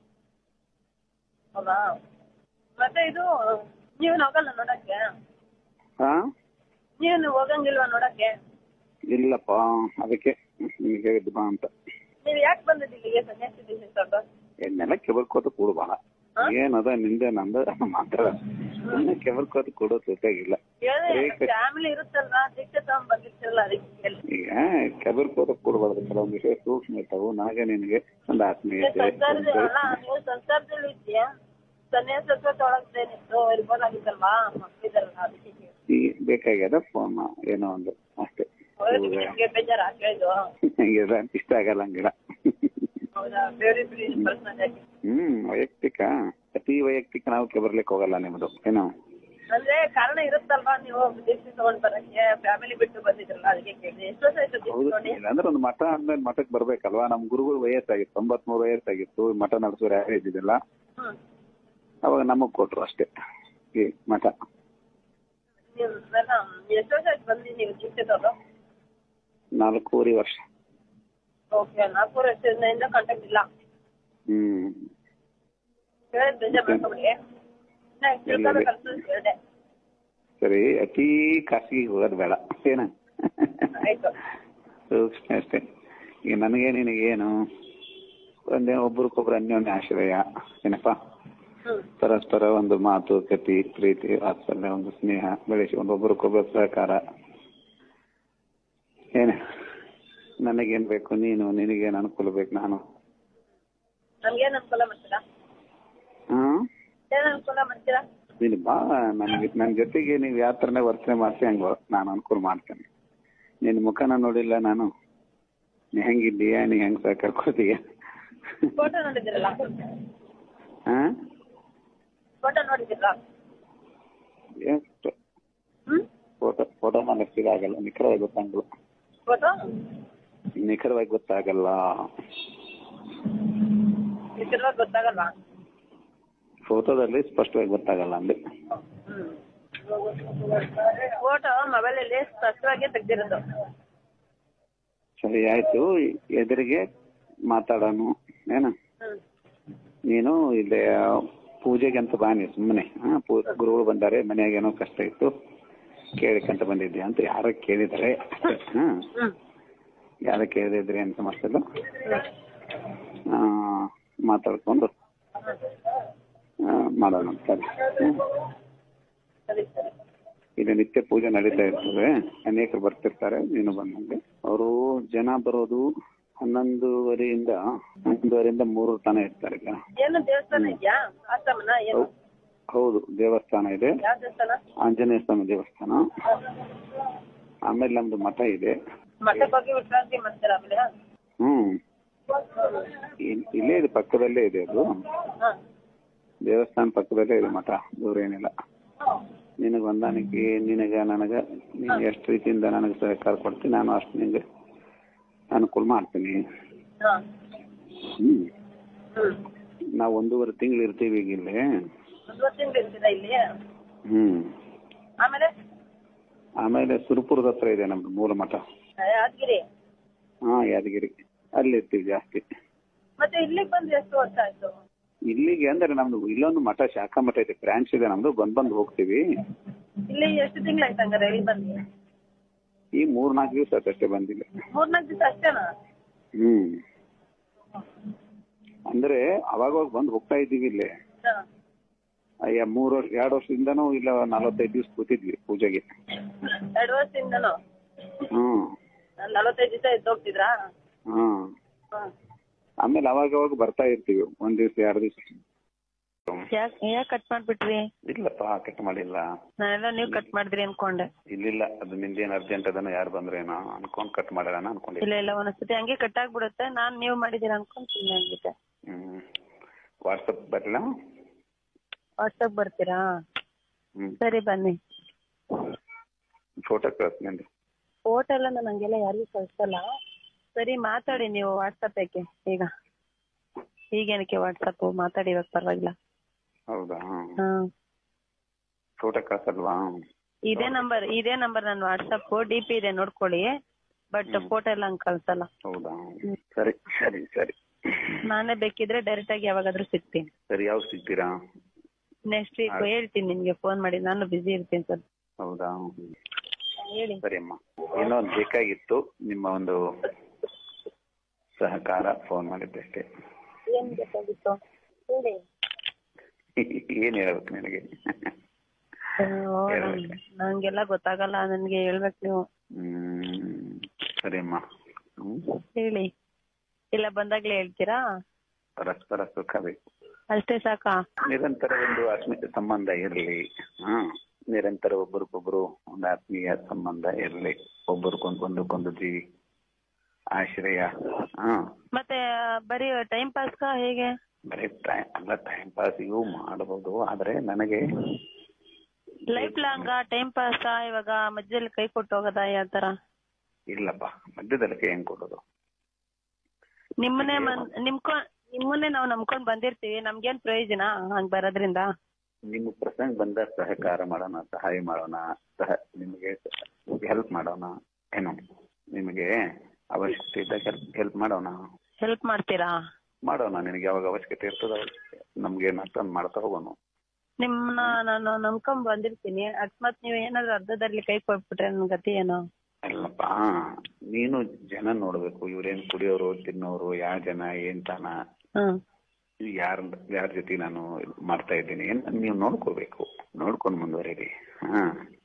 ಹೌದಾ ಮತ್ತೆ ಇದು ನೀವ್ ಹೋಗಲ್ಲ ನೋಡಕ್ಕೆ ಹಾ ನೀವ್ ಹೋಗಂಗಿಲ್ವಾ ನೋಡಕ್ಕೆ ಇಲ್ಲಪ್ಪ ಅದಕ್ಕೆ ನಿಮ್ಗೆ ಹೇಳಿದ್ದು ಬಾ ಅಂತ ನೀವ್ ಯಾಕೆ ಬಂದಿದ್ದು ಇಲ್ಲಿಗೆ ಸನ್ಯಾಸಿ ದೀಕ್ಷಿತ ಎಣ್ಣೆಲ್ಲ ಕೆಬರ್ಕೋತ ಕೂಡು ಬಾ ಏನದ ನಿಂದೆ ನಂದ ಮಾತ್ರ ಸುಮ್ಮನೆ ಕೆಬರ್ಕೋತ ಕೊಡೋ ಜೊತೆಗಿಲ್ಲ ಫ್ಯಾಮಿಲಿ ಇರುತ್ತಲ್ವಾ ದೀಕ್ಷೆ ತಗೊಂಡ್ ಬಂದಿರ್ತಿರಲ್ಲ ಅದಕ್ಕೆ ಕೇಳಿ ಈಗ ಕೆಬರ್ಕೋತ ಕೂಡಬಾರ್ದು ಕೆಲವೊಂದು ವಿಷಯ ಸೂಕ್ಷ್ಮ ಇರ್ತಾವು ನಾಗ ನಿನಗೆ ಒಂದು ಆತ್ಮೀಯತೆ ಸಂಸಾರದ ಅಲ್ಲ ನೀವು ಸಂಸಾರದಲ್ಲಿ ಇದೆಯಾ ಸನ್ಯಾಸತ್ವ ತೊಳಗ್ದೇನಿತ್ತು ಇರ್ಬೋದಾಗಿತ್ತಲ್ವಾ ಮಕ್ಳಿದಾರಲ್ಲ ಅದಕ್ಕೆ ಕೇಳಿ ಈ ಬೇಕಾಗ್ಯದ ಫೋನ್ ಏನೋ ಒಂದು ಅಷ್ಟೇ ಹೌದು, ನಿಮ್ಗೆ ಬೇಜಾರ ಕೇಳಿದ್ದು ಹಂಗಿಲ್ಲ ಇಷ್ಟ ಆಗಲ್ಲ ಹಂಗಿಲ್ಲ ಹೌದಾ ಬೇರೆ ಬೇರೆ ಪರ್ಸನಲ್ ಆಗಿ ಹ್ಮ್ ವೈಯಕ್ತಿಕ ಅತಿ ವೈಯಕ್ತಿಕ ನಾವು ಕೆಬರ್ಲಿಕ್ಕೆ ಹೋಗಲ್ಲ ನಿಮ್ದು ಏನೋ ಅಂದ್ರೆ ಕಾರಣ ಇರುತ್ತಲ್ವಾ ನೀವು ದೀಕ್ಷೆ ತಗೊಂಡ್ ಬರಕ್ಕೆ ಫ್ಯಾಮಿಲಿ ಬಿಟ್ಟು ಬಂದಿದ್ರಲ್ಲ ಅದಕ್ಕೆ ಕೇಳಿದೆ ಎಷ್ಟು ವರ್ಷ ಆಯ್ತು ದೀಕ್ಷೆ ಹೌದು ತಗೊಂಡು ಇಲ್ಲಾಂದ್ರೆ ಒಂದು ಮಠ ಆದ್ಮೇಲೆ ಮಠಕ್ಕೆ ಬರ್ಬೇಕಲ್ವಾ ನಮ್ ಗುರುಗಳು ವಯಸ್ಸಾಗಿತ್ತು ತೊಂಬತ್ಮೂರು ವಯಸ್ಸಾಗಿತ್ತು ಮಠ ನಡೆಸೋರು ಯಾರು ಇದ್ದಿದ್ದಿಲ್ಲ ಹ್ಮ್ ಅವಾಗ ನಮಗ್ ಕೊಟ್ರು ಅಷ್ಟೇ ಈ ಮಠ ನೀವು ನನ್ನ ಎಷ್ಟು ವರ್ಷ ಆಯ್ತು ಬಂದು ನೀವು ದೀಕ್ಷೆ ತಗೊಂಡು ನಾಲ್ಕೂವರೆ ವರ್ಷ ಓಕೆ ನಾಲ್ಕೂವರೆ ವರ್ಷದಿಂದ ಕಾಂಟ್ಯಾಕ್ಟ್ ಇಲ್ಲ ಹ್ಮ್ ಹೇಳಿದ್ ಬೇಜಾರ್ ಮಾಡ್ಕೊಬಿಡಿ ನಾ ತಿಳ್ಕೊಬೇಕಂತ ಹೇಳಿದೆ ಸರಿ ಅತಿ ಖಾಸಗಿ ಹೋಗೋದು ಬೇಡ ಏನ ಆಯ್ತು ಸೂಕ್ಷ್ಮ ಅಷ್ಟೇ ಈಗ ನನಗೆ ನಿನಗೇನು ಒಂದೇ ಒಬ್ರಿಗೊಬ್ರು ಅನ್ಯೋನ್ಯ ಆಶ್ರಯ ಏನಪ್ಪ ಹ್ಮ್ ಪರಸ್ಪರ ಒಂದು ಮಾತು ಕತಿ ಪ್ರೀತಿ ವಾತ್ಸಲ್ಯ ಒಂದು ಸ್ನೇಹ ಬೆಳೆಸಿ ಒಂದೊಬ್ಬರಿಗೊಬ್ಬರು ಸಹಕಾರ ಏನ ನನಗೇನ್ ಬೇಕು ನೀನು ನಿನಗೇನ್ ಅನುಕೂಲ ಬೇಕು ನಾನು ನಮ್ಗೇನ್ ಅನುಕೂಲ ಮಾಡ್ತೀರಾ ಹ್ಮ್ ಏನ್ ಅನುಕೂಲ ಮಾಡ್ತೀರಾ ನೀನು ಬಾ ನನಗೆ ನನ್ನ ಜೊತೆಗೆ ನೀವು ಯಾವ ಥರನೇ ವರ್ತನೆ ಮಾಡ್ತೀಯ ಹಂಗೆ ನಾನು ಅನುಕೂಲ ಮಾಡ್ತೇನೆ ನಿನ್ನ ಮುಖನ ನೋಡಿಲ್ಲ ನಾನು ನೀ ಹೆಂಗಿದ್ದೀಯಾ ನೀ ಹೆಂಗ್ ಸಹಕಾರ ಕೊಡ್ತೀಯ ಫೋಟೋ ನೋಡಿದಿರಲ್ಲ ಹಾ ಫೋಟೋ ನೋಡಿದಿರಲ್ಲ ಎಷ್ಟು ಹ್ಮ್ ಫೋಟೋ ಫೋಟೋ ಮಾಡಕ್ಕೆ ಆಗಲ್ಲ ನಿಖರವಾಗಿ ಗೊತ್ತಾಗಲ್ಲ ಫೋಟೋ ನಿಖರವಾಗಿ ಗೊತ್ತಾಗಲ್ಲ ನಿಜವಾಗಿ ಗೊತ್ತಾಗಲ್ವಾ ಫೋಟೋದಲ್ಲಿ ಸ್ಪಷ್ಟವಾಗಿ ಗೊತ್ತಾಗಲ್ಲ ಅಂದೆ ಫೋಟೋ ಮೊಬೈಲ್ ಅಲ್ಲಿ ಸ್ಪಷ್ಟವಾಗಿ ತೆಗ್ದಿರೋದು ಸರಿ ಆಯ್ತು ಎದುರಿಗೆ ಮಾತಾಡೋಣ ಏನ ಹ್ಮ್ ನೀನು ಇಲ್ಲಿ ಪೂಜೆಗೆ ಅಂತ ಬಾ ನೀ ಸುಮ್ಮನೆ ಹಾ ಪೂ ಗುರುಗಳು ಬಂದಾರೆ ಮನ್ಯಾಗ ಏನೋ ಕಷ್ಟ ಇತ್ತು ಕೇಳಕ್ಕಂತ ಬಂದಿದ್ದೆ ಅಂತ ಯಾರ ಕೇಳಿದಾರೆ ಹಾ ಹ್ಮ್ ಯಾರ ಕೇಳಿದ್ರಿ ಅಂತ ಮತ್ತಲ್ಲ ಆ, ಮಾತಾಡ್ಕೊಂಡು ಆ, ಮಾಡೋಣ ಸರಿ ಹ್ಮ್. ಸರಿ ಸರಿ ಇದು ನಿತ್ಯ ಪೂಜೆ ನಡೀತಾ ಇರ್ತದೆ ಅನೇಕರು ಬರ್ತಿರ್ತಾರೆ ನೀನು ಬಂದಂಗೆ ಅವರು ಜನ ಬರೋದು ಹನ್ನೊಂದುವರೆಯಿಂದ ಹನ್ನೊಂದುವರೆಯಿಂದ ಮೂರು ತನ ಇರ್ತಾರೆ ಈಗ ಏನು ದೇವಸ್ಥಾನ ಇದೆಯಾ ಆಶ್ರಮನ ಏನು ಹೌ- ಹೌದು ದೇವಸ್ಥಾನ ಇದೆ ಯಾವ ದೇವಸ್ಥಾನ ಆಂಜನೇಯ ಸ್ವಾಮಿ ದೇವಸ್ಥಾನ ಆಮೇಲೆ ನಮ್ದು ಮಠ ಇದೆ ಮಠಕ್ಕೆ ಹೋಗಿ ವಿಶ್ರಾಂತಿ ಮಾಡ್ತೀರಾ ಆಮೇಲೆ ಹ್ಮ್ ಇಲ್- ಇಲ್ಲೇ ಇದೆ ಪಕ್ಕದಲ್ಲೇ ಇದೆ ಅದು ಹಾ ದೇವಸ್ಥಾನ ಪಕ್ಕದಲ್ಲೇ ಇದೆ ಮಠ ದೂರ ಏನಿಲ್ಲ ನಿನಗೆ ಹೊಂದಾಣಿಕೆ ನಿನಗ ನನಗ ನೀನು ಎಷ್ಟು ರೀತಿಯಿಂದ ನನಗೆ ಸಹಕಾರ ಕೊಡ್ತೀನಿ ನಾನು ಅಷ್ಟು ನಿನಗೆ ಅನುಕೂಲ ಮಾಡ್ತೀನಿ ಹಾ ಹ್ಮ್ ಹ್ಮ್ ನಾವು ಒಂದೂವರೆ ತಿಂಗಳು ಇರ್ತೀವಿ ಈಗ ಇಲ್ಲಿ ಒಂದೂವರೆ ತಿಂಗಳು ಇರ್ತೀರಾ ಇಲ್ಲಿ ಹ್ಮ್ ಆಮೇಲೆ ಆಮೇಲೆ ಸುರಪುರದ ಹತ್ರ ಇದೆ ನಮ್ದು ಮೂಲ ಮಠ ಯಾದಗಿರಿ ಹಾ ಯಾದಗಿರಿ ಅಲ್ಲಿ ಇರ್ತೀವಿ ಜಾಸ್ತಿ ಮತ್ತೆ ಇಲ್ಲಿಗೆ ಬಂದು ಎಷ್ಟು ವರ್ಷ ಆಯ್ತು ಇಲ್ಲಿಗೆ ಅಂದ್ರೆ ನಮ್ದು ಇಲ್ಲೊಂದು ಮಠ ಶಾಖಾ ಮಠ ಇದೆ ಬ್ರಾಂಚ್ ಇದೆ ನಮ್ದು ಬಂದ್ ಬಂದ್ ಹೋಗ್ತೀವಿ ಇಲ್ಲಿ ಎಷ್ಟು ತಿಂಗಳಾಯ್ತು ಹಂಗಾರೆ ಇಲ್ಲಿ ಬಂದು ಈ ಮೂರ್ ನಾಲ್ಕು ದಿವಸ ಅಷ್ಟೇ ಬಂದಿಲ್ಲ ಮೂರ್ನಾಲ್ಕು ದಿವಸ ಅಷ್ಟೇನಾ ಹ್ಮ್ ಅಂದ್ರೆ ಅವಾಗವಾಗ ಬಂದ್ ಹೋಗ್ತಾ ಇದ್ದೀವಿ ಇಲ್ಲಿ ಹಾ ಅಯ್ಯ ಮೂರ್ ವರ್ಷ ಎರಡು ವರ್ಷದಿಂದನೂ ಇಲ್ಲ ನಲವತ್ತೈದು ದಿವಸ ಕೂತಿದ್ವಿ ಪೂಜೆಗೆ ಎರಡು ವರ್ಷದಿಂದನು ಹ್ಮ್ ನಲವತ್ತೈದು ದಿವಸ ಎದ್ದು ಹೋಗ್ತಿದ್ರಾ ಹ್ಮ್ ಹ್ಮ್ ಆಮೇಲೆ ಅವಾಗ ಅವಾಗ ಬರ್ತಾ ಇರ್ತೀವಿ ಒಂದ್ ದಿವ್ಸ ಎರಡು ದಿವ್ಸ ಯಾಕ್ ಯಾಕೆ ಕಟ್ ಮಾಡ್ಬಿಟ್ರಿ ಇಲ್ಲಪ್ಪ ಕಟ್ ಮಾಡಿಲ್ಲ ನಾನೆಲ್ಲ ನೀವು ಕಟ್ ಮಾಡಿದ್ರಿ ಅನ್ಕೊಂಡೆ ಇಲ್ಲಿಲ್ಲ ಅದು ನಿಂದೇನ್ ಅರ್ಜೆಂಟ್ ಅದನ್ನ ಯಾರು ಬಂದ್ರೇನೋ ಅನ್ಕೊಂಡ್ ಕಟ್ ಮಾಡೋಣ ಅನ್ಕೊಂಡಿದ್ದೆ ಇಲ್ಲ ಇಲ್ಲ ಒಂದೊಂದ್ಸತಿ ಹಂಗೆ ಕಟ್ ಆಗ್ಬಿಡುತ್ತೆ ನಾನ್ ನೀವು ಮಾಡಿದೀರ ಅನ್ಕೊಂಡ್ ಸುಮ್ಮನೆ ಆಗ್ಬಿಟ್ಟೆ ಹ್ಮ್ ವಾಟ್ಸಪ್ ಬರಲ್ಲ ವಾಟ್ಸಪ್ ಬರ್ತೀರಾ ಹ್ಮ್ ಸರಿ ಬನ್ನಿ ಫೋಟೋ ಕಳಿಸ್ತೀನಿ ಫೋಟೋ ಎಲ್ಲ ನಾನು ಹಂಗೆಲ್ಲ ಯಾರಿಗೂ ಕಳ್ಸಲ್ಲ ಸರಿ ಮಾತಾಡಿ ನೀವು ವಾಟ್ಸಪ್ ಯಾಕೆ ಈಗ ಈಗೇನಕ್ಕೆ ವಾಟ್ಸಪ್ ಮಾತಾಡಿ ಇವಾಗ ಪರವಾಗಿಲ್ಲ ಹೌದಾ ಹಾ ಫೋಟೋ ಕಳ್ಸಲ್ವಾ ಇದೇ ನಂಬರ್ ಇದೇ ನಂಬರ್ ನನ್ನ ವಾಟ್ಸಪ್ ಡಿ ಪಿ ಇದೆ ನೋಡ್ಕೊಳ್ಳಿ ಬಟ್ ಫೋಟೋ ಎಲ್ಲ ಹಂಗ್ ಕಳ್ಸಲ್ಲ ಹೌದಾ ಸರಿ ಸರಿ ಸರಿ ನಾನೇ ಬೇಕಿದ್ರೆ ಡೈರೆಕ್ಟ್ ಆಗಿ ಯಾವಾಗಾದ್ರೂ ಸಿಗ್ತೀನಿ ಸರಿ ಯಾವಾಗ ಸಿಗ್ತೀರಾ ನೆಕ್ಸ್ಟ್ ವೀಕ್ ಹೇಳ್ತೀನಿ ನಿಮ್ಗೆ ಫೋನ್ ಮಾಡಿ ನಾನು ಬಿಸಿ ಇರ್ತೀನಿ ಸರ್ ಹೌದಾ ಹೇಳಿ ಸರಿ ಅಮ್ಮ ಇನ್ನೊಂದು ಬೇಕಾಗಿತ್ತು ನಿಮ್ಮ ಒಂದು ಸಹಕಾರ ಫೋನ್ ಮಾಡಿದ್ದೆ ಅಷ್ಟೇ ಏನ್ ಬೇಕಾಗಿತ್ತು ಹೇಳಿ ಏನ್ ಹೇಳ್ಬೇಕು ನಿನಗೆ ಅಯ್ಯೋ, ನನ್- ನಂಗೆಲ್ಲ ಗೊತ್ತಾಗಲ್ಲ ನನ್ಗೆ ಹೇಳ್ಬೇಕು ನೀವು ಹ್ಮ್ ಸರಿ ಅಮ್ಮ ಹ್ಮ್ ಹೇಳಿ ಇಲ್ಲ ಬಂದಾಗ್ಲೇ ಹೇಳ್ತೀರಾ ಪರಸ್ಪರ ಸುಖ ಬೇಕು ಅಷ್ಟೇ ಸಾಕಾ ನಿರಂತರ ಒಂದು ಆತ್ಮೀಯ ಸಂಬಂಧ ಇರಲಿ ಹಾ ನಿರಂತರ ಒಬ್ಬರಿಗೊಬ್ರು ಒಂದು ಆತ್ಮೀಯ ಸಂಬಂಧ ಇರಲಿ ಒಬ್ಬರಿಗೊಂದು ಒಂದಕ್ಕೊಂದು ಜೀವಿ ಆಶ್ರಯ ಹಾ ಮತ್ತೆ ಬರೀ ಟೈಮ್ ಪಾಸ್ಗ ಹೇಗೆ ಬರೀ ಟೈಮ್ ಅಲ್ಲ ಟೈಮ್ ಪಾಸಿಗೂ ಮಾಡಬಹುದು ಆದ್ರೆ ನನಗೆ ಲೈಫ್ ಲಾಂಗ್ ಟೈಮ್ ಪಾಸ್ ಇವಾಗ ಮಧ್ಯದಲ್ಲಿ ಕೈ ಕೊಟ್ಟು ಹೋಗೋದಾ ಯಾವ ತರ ಇಲ್ಲಪ್ಪ ಮಧ್ಯದಲ್ಲಿ ಕೈ ಹೆಂಗ್ ಕೊಡೋದು ನಿಮ್ಮನ್ನೇ ಮನ್- ನಿಮ್ಕೊ ನಿಮ್ಮನ್ನೇ ನಾವು ನಂಬ್ಕೊಂಡ್ ಬಂದಿರ್ತೀವಿ ನಮ್ಗೇನ್ ಪ್ರಯೋಜನ ಹಂಗ್ ಬರೋದ್ರಿಂದ ನಿಮ್ಮ ಪ್ರಸಂಗ ಬಂದ ಸಹಕಾರ ಮಾಡೋಣ ಸಹಾಯ ಮಾಡೋಣ ಸಹ ನಿಮಗೆ ಹೆಲ್ಪ್ ಮಾಡೋಣ ಏನು ನಿಮಗೆ ಅವಶ್ಯಕತೆ ಇದ್ದಾಗ ಹೆಲ್ಪ್ ಹೆಲ್ಪ್ ಮಾಡೋಣ ಹೆಲ್ಪ್ ಮಾಡ್ತೀರಾ ಮಾಡೋಣ ನಿನಗೆ ಯಾವಾಗ ಅವಶ್ಯಕತೆ ಇರ್ತದ ನಮ್ಗೆ ಏನಾಗ್ತದೆ ಮಾಡ್ತಾ ಹೋಗೋಣ ನಿಮ್ನ ನಾನು ನಂಬ್ಕೊಂಡ್ ಬಂದಿರ್ತೀನಿ ಅಕಸ್ಮಾತ್ ನೀವ್ ಏನಾದ್ರು ಅರ್ಧದಲ್ಲಿ ಕೈ ಕೊಟ್ಬಿಟ್ರೆ ನನ್ ಗತಿ ಏನು ಅಲ್ಲಪ್ಪ ನೀನು ಜನ ನೋಡ್ಬೇಕು ಇವ್ರೇನ್ ಕುಡಿಯೋರು ತಿನ್ನೋರು ಯಾವ ಜನ ಏನ್ ತಾನ ಹ್ಮ್ ಯಾರ ಯಾರ ಜೊತೆ ನಾನು ಮಾಡ್ತಾ ಇದ್ದೀನಿ ಏನ್ ನೀವು ನೋಡ್ಕೋಬೇಕು ನೋಡ್ಕೊಂಡು ಮುಂದುವರೀರಿ ಹಾ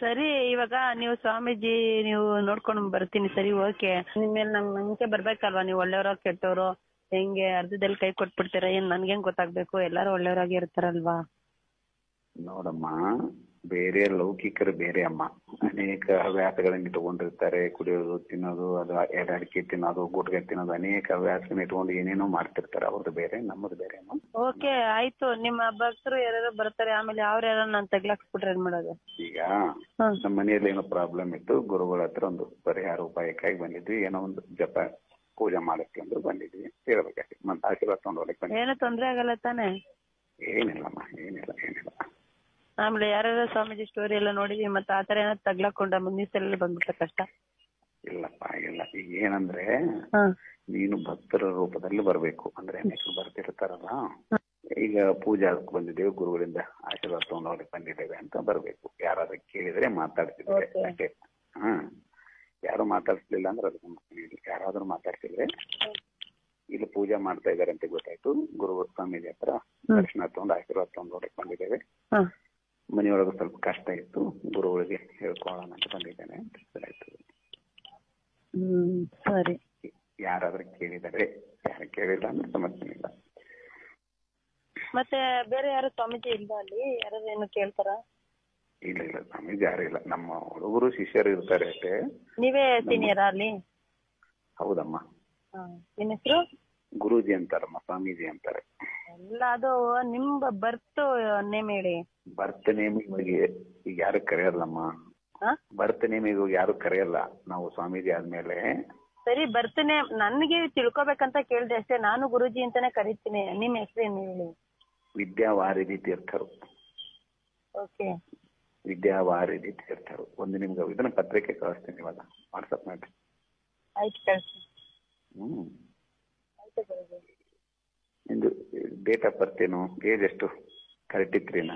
ಸರಿ ಇವಾಗ ನೀವು ಸ್ವಾಮೀಜಿ ನೀವು ನೋಡ್ಕೊಂಡು ಬರ್ತೀನಿ ಸರಿ ಓಕೆ ನಿಮ್ಮೇಲೆ ನಮ್ ನಂಬಿಕೆ ಬರ್ಬೇಕಲ್ವಾ ನೀವು ಒಳ್ಳೆಯವ್ರೋ ಕೆಟ್ಟವ್ರೋ ಹೆಂಗೆ ಅರ್ಧದಲ್ಲಿ ಕೈ ಕೊಟ್ಬಿಡ್ತೀರಾ ಏನ್ ನನ್ಗೇನ್ ಗೊತ್ತಾಗ್ಬೇಕು ಎಲ್ಲಾರು ಒಳ್ಳೆಯವ್ರಾಗಿ ಇರ್ತಾರಲ್ವಾ ನೋಡಮ್ಮ ಬೇರೆ ಲೌಕಿಕರು ಬೇರೆ ಅಮ್ಮ ಅನೇಕ ಹವ್ಯಾಸಗಳನ್ನ ಇಟ್ಕೊಂಡಿರ್ತಾರೆ ಕುಡಿಯೋದು ತಿನ್ನೋದು ಅದು ಎಲೆ ಅಡಿಕೆ ತಿನ್ನೋದು ಗುಟ್ಗೆ ತಿನ್ನೋದು ಅನೇಕ ಹವ್ಯಾಸಗಳನ್ನ ಇಟ್ಕೊಂಡು ಏನೇನೋ ಮಾಡ್ತಿರ್ತಾರೆ ಅವ್ರದ್ದು ಬೇರೆ ನಮ್ಮದು ಬೇರೆ ಅಮ್ಮ ಓಕೆ ಆಯ್ತು ನಿಮ್ಮ ಭಕ್ತರು ಯಾರ್ಯಾರು ಬರ್ತಾರೆ ಆಮೇಲೆ ಅವ್ರ ಯಾರು ನಾನ್ ತಗ್ಲಾಕ್ಸ್ಬಿಟ್ರೆ ಏನ್ ಮಾಡೋದು ಈಗ ಹಾ. ನಮ್ಮ ಮನೆಯಲ್ಲಿ ಏನೋ ಪ್ರಾಬ್ಲಮ್ ಇತ್ತು ಗುರುಗಳ ಹತ್ರ ಒಂದು ಪರಿಹಾರ ಉಪಾಯಕ್ಕಾಗಿ ಬಂದಿದ್ವಿ ಏನೋ ಒಂದು ಜಪ ಪೂಜೆ ಮಾಡಕ್ಕೆ ಅಂದ್ರೆ ಬಂದಿದ್ವಿ ಹೇಳ್ಬೇಕಷ್ಟೇ ಮತ್ತೆ ಆಶೀರ್ವಾದ ತಗೊಂಡು ಹೋಗ್ಲಿಕ್ಕೆ ಬಂದ್ವಿ ಏನು ತೊಂದ್ರೆ ಆಗಲ್ಲ ತಾನೆ ಏನಿಲ್ಲಮ್ಮ ಏನಿಲ್ಲ ಏನಿಲ್ಲ ಆಮೇಲೆ ಯಾರ್ಯಾರ ಸ್ವಾಮೀಜಿ ಸ್ಟೋರಿ ಎಲ್ಲ ನೋಡಿದೀವಿ ಮತ್ತೆ ಆತರ ಏನಾದ್ರು ತಗ್ಲಾಕೊಂಡ ಮುಂದಿನ ಸಲ ಬಂದ್ಬಿಟ್ಟ ಕಷ್ಟ ಇಲ್ಲಪ್ಪ ಇಲ್ಲ ಈಗ ಏನಂದ್ರೆ ಹಾ ನೀನು ಭಕ್ತರ ರೂಪದಲ್ಲಿ ಬರ್ಬೇಕು ಅಂದ್ರೆ ಅನೇಕರು ಬರ್ತಿರ್ತಾರಲ್ಲ ಈಗ ಪೂಜೆ ಅದಕ್ಕೆ ಬಂದಿದ್ದೇವೆ ಗುರುಗಳಿಂದ ಆಶೀರ್ವಾದ ತಗೊಂಡು ಹೋಗ್ಲಿಕ್ಕೆ ಬಂದಿದ್ದೇವೆ ಅಂತ ಬರ್ಬೇಕು ಯಾರಾದ್ರೂ ಕೇಳಿದ್ರೆ ಮಾತಾಡ್ತಿದ್ರೆ Okay. ಅಷ್ಟೇ ಹಾ ಯಾರು ಮಾತಾಡ್ಸ್ಲಿಲ್ಲ ಅಂದ್ರೆ ಅದಕ್ಕೆ ಮಾತಾಡಿ ಯಾರಾದ್ರೂ ಮಾತಾಡ್ತಿದ್ರೆ ಇಲ್ಲಿ ಪೂಜೆ ಮಾಡ್ತಾ ಇದಾರೆ ಅಂತ ಗೊತ್ತಾಯ್ತು ಗುರು ಸ್ವಾಮೀಜಿ ಹತ್ರ ಹ್ಮ್. ದರ್ಶನ ತಗೊಂಡು ಆಶೀರ್ವಾದ ತಗೊಂಡು ಹೋಗ್ಲಿಕ್ಕೆ ಬಂದಿದ್ದೇವೆ ಹಾ ಮನೆಯೊಳಗೆ ಸ್ವಲ್ಪ ಕಷ್ಟ ಇತ್ತು ಗುರುಗಳಿಗೆ ಹೇಳ್ಕೊಳ್ಳೋಣ ಅಂತ ಬಂದಿದ್ದೇನೆ ಅಂತ ಆಯ್ತು ಹ್ಮ್ ಸರಿ ಯಾರಾದ್ರೂ ಕೇಳಿದರೆ ಯಾರು ಕೇಳಿಲ್ಲ ಅಂದ್ರೆ ಸಮಸ್ಯೆ ಇಲ್ಲ ಮತ್ತೆ ಬೇರೆ ಯಾರು ಸ್ವಾಮೀಜಿ ಇಲ್ವಾ ಅಲ್ಲಿ ಯಾರು ಏನು ಕೇಳ್ತಾರ ಇಲ್ಲ ಇಲ್ಲ ಸ್ವಾಮೀಜಿ ಯಾರು ಇಲ್ಲ ನಮ್ಮ ಹುಡುಗರು ಶಿಷ್ಯರು ಇರ್ತಾರೆ ಅಷ್ಟೇ ನೀವೇ ಸೀನಿಯರಾ ಅಲ್ಲಿ ಹೌದಮ್ಮ ಹಾ ನಿಮ್ ಹೆಸರು ಗುರೂಜಿ ಅಂತಾರಮ್ಮ ಸ್ವಾಮೀಜಿ ಅಂತಾರೆ ಎಲ್ಲ ಅದು ನಿಮ್ ಬರ್ತ್ ನೇಮ್ ಹೇಳಿ ಬರ್ತ್ ನೇಮ್ ಇವಾಗ ಈಗ ಯಾರು ಕರೆಯಲ್ಲಮ್ಮ ಹಾ ಬರ್ತ್ ನೇಮ್ ಈಗ ಯಾರು ಕರೆಯಲ್ಲ ನಾವು ಸ್ವಾಮೀಜಿ ಆದ್ಮೇಲೆ ಸರಿ ಬರ್ತ್ ನೇಮ್ ನನ್ಗೆ ತಿಳ್ಕೊಬೇಕಂತ ಕೇಳ್ದೆ ಅಷ್ಟೇ ನಾನು ಗುರುಜಿ ಅಂತಾನೆ ಕರಿತೀನಿ ನಿಮ್ ಹೆಸರೇನು ಹೇಳಿ ವಿದ್ಯಾವಾರಿಧಿ ತೀರ್ಥರು ಓಕೆ ವಿದ್ಯಾವಾರಿಧಿ ತೀರ್ಥರು ಒಂದು ನಿಮ್ಗೆ ಇದನ್ನ ಪತ್ರಿಕೆ ಕಳಿಸ್ತೀನಿ ಇವಾಗ ವಾಟ್ಸಪ್ ಮಾಡಿ ಆಯ್ತು ಕಳ್ಸಿ ಹ್ಮ್ ಆಯ್ತು ಗುರುಜಿ ನಿಂದು ಡೇಟ್ ಆಫ್ ಬರ್ತ್ ಏನು ಏಜ್ ಎಷ್ಟು ತರ್ಟಿ ತ್ರೀನಾ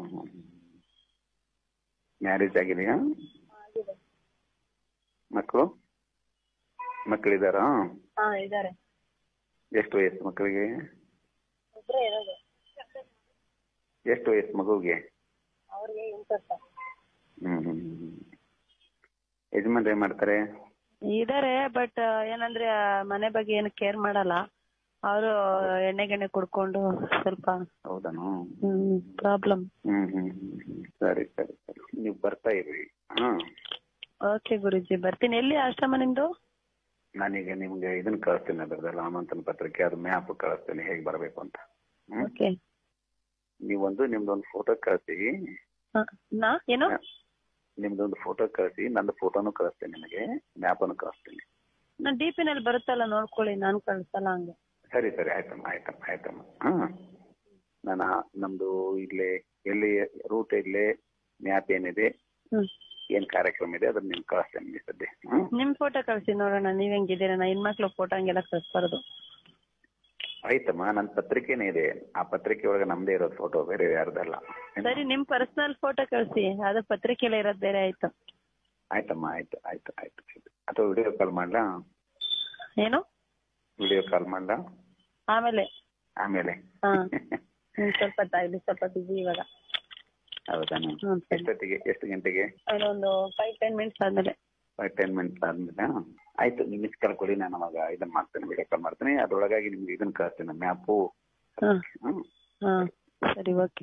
ಮ್ಯಾರೇಜ್ ಆಗಿದೆಯಾ ಆಗಿದೆ ಮಕ್ಕಳು ಮಕ್ಕಳಿದಾರಾ ಹಾ ಇದಾರೆ ಎಷ್ಟು ವಯಸ್ಸು ಮಕ್ಕಳಿಗೆ ಒಬ್ರೇ ಇರೋದು ಎಷ್ಟು ವಯಸ್ಸು ಮಗುವಿಗೆ ಅವ್ರಿಗೆ ಇಂಟ್ರೆಸ್ಟ್ ಹ್ಮ್ ಹ್ಮ್ ಹ್ಮ್. ಯಜಮಾನ್ರು ಏನ್ ಮಾಡ್ತಾರೆ ಇದಾರೆ ಬಟ್ ಏನಂದ್ರೆ ಆ, ಮನೆ ಬಗ್ಗೆ ಏನು ಕೇರ್ ಮಾಡಲ್ಲ ಅವರು ಎಣ್ಣೆ ಗೆಣ್ಣೆ ಕುಡ್ಕೊಂಡು ಸ್ವಲ್ಪ ಹೌದನು ಹ್ಮ್ ಪ್ರಾಬ್ಲಮ್ ಹ್ಮ್ ಹ್ಮ್ ಹ್ಮ್ ಹ್ಮ್. ಸರಿ ಸರಿ ಸರಿ ನೀವು ಬರ್ತಾ ಇರ್ರಿ ಹಾ ಓಕೆ ಗುರುಜಿ ಬರ್ತೀನಿ ಎಲ್ಲಿ ಆಶ್ರಮ ನಿಮ್ದು ನಾನೀಗ ನಿಮ್ಗೆ ಇದನ್ನ ಕಳಿಸ್ತೀನಿ ಅದ್ರದ್ದೆಲ್ಲ ಆಮಂತ್ರಣ ಪತ್ರಿಕೆ ಅದು ಮ್ಯಾಪ್ ಕಳಿಸ್ತೀನಿ ಹೇಗೆ ಬರ್ಬೇಕು ಅಂತ ಹ್ಮ್ ಓಕೆ ನೀವೊಂದು ನಿಮ್ದೊಂದು ಫೋಟೋ ಕಳಿಸಿ ನಾ ಏನು ನಿಮ್ದೊಂದು ಫೋಟೋ ಕಳಿಸಿ ನಂದು ಫೋಟೋನು ಕಳಿಸ್ತೀನಿ ನಿಮಗೆ ಮ್ಯಾಪನ್ನು ಕಳಿಸ್ತೀನಿ ನಾ ಡಿ ಪಿ ನಲ್ಲಿ ಬರುತ್ತಲ್ಲ ನೋಡ್ಕೊಳ್ಳಿ ನಾನ್ ಕಳ್ಸಲ್ಲ ಹಂಗೆ ಸರಿ ಸರಿ ಆಯ್ತಮ್ಮ ಆಯ್ತಮ್ಮ ಆಯ್ತಮ್ಮ ಹಾ ನಾನು ಆ- ನಮ್ದು ಇಲ್ಲೇ ಎಲ್ಲಿ ರೂಟ್ ಇಲ್ಲೇ ಮ್ಯಾಪ್ ಏನಿದೆ ಹ್ಮ್ ಏನ್ ಕಾರ್ಯಕ್ರಮ ಇದೆ ಅದನ್ನ ನಿಮ್ಗೆ ಕಳಿಸ್ತೇನೆ ಈ ಸದ್ಯ ಹ್ಮ್ ನಿಮ್ ಫೋಟೋ ಕಳ್ಸಿ ನೋಡೋಣ ನೀವ್ ಹೆಂಗಿದ್ದೀರ ನಾ ಹೆಣ್ಮಕ್ಳು ಫೋಟೋ ಹಂಗೆಲ್ಲ ಕಳ್ಸ್ಬಾರ್ದು ಆಯ್ತಮ್ಮ ನನ್ನ ಪತ್ರಿಕೆನೇ ಇದೆ ಆ ಪತ್ರಿಕೆ ಒಳಗೆ ನಮ್ದೇ ಇರೋದು ಫೋಟೋ ಬೇರೆ ಯಾರ್ದಲ್ಲ ಸರಿ ನಿಮ್ ಪರ್ಸನಲ್ ಫೋಟೋ ಕಳ್ಸಿ ಅದು ಪತ್ರಿಕೆಲ್ಲ ಇರೋದ್ ಬೇರೆ ಆಯ್ತು ಆಯ್ತಮ್ಮ ಆಯ್ತು ಆಯ್ತು ಆಯ್ತು ಆಯ್ತು ಅಥವಾ ವಿಡಿಯೋ ಕಾಲ್ ಮಾಡ್ಲಾ ಏನು ವಿಡಿಯೋ ಕಾಲ್ ಮಾಡ್ಲಾ ಆಮೇಲೆ ಆಮೇಲೆ ಹಾ ಹ್ಮ್ ಸ್ವಲ್ಪ ತಾಯಿಲಿ ಸ್ವಲ್ಪ ಬಿಸಿ ಇವಾಗ ಹೌದಾನು ಹ್ಮ್ ಸರಿ ಎಷ್ಟೊತ್ತಿಗೆ ಎಷ್ಟು ಗಂಟೆಗೆ ಒಂದು ಫೈವ್ ಟೆನ್ ಮಿನಿಟ್ಸ್ ಆದ್ಮೇಲೆ ಫೈವ್ ಟೆನ್ ಮಿನಿಟ್ಸ್ ಆದ್ಮೇಲೆ ಆಯ್ತು ನೀವು ಮಿಸ್ ಕಾಲ್ ಕೊಡಿ ನಾನು ಅವಾಗ ಇದನ್ನ ಮಾಡ್ತೇನೆ ವಿಡಿಯೋ ಕಾಲ್ ಮಾಡ್ತೀನಿ ಅದ್ರೊಳಗಾಗಿ ನಿಮ್ಗೆ ಇದನ್ನ ಕಳಿಸ್ತೀನಿ ಮ್ಯಾಪು ಹಾ ಹ್ಮ್ ಹಾ ಸರಿ ಓಕೆ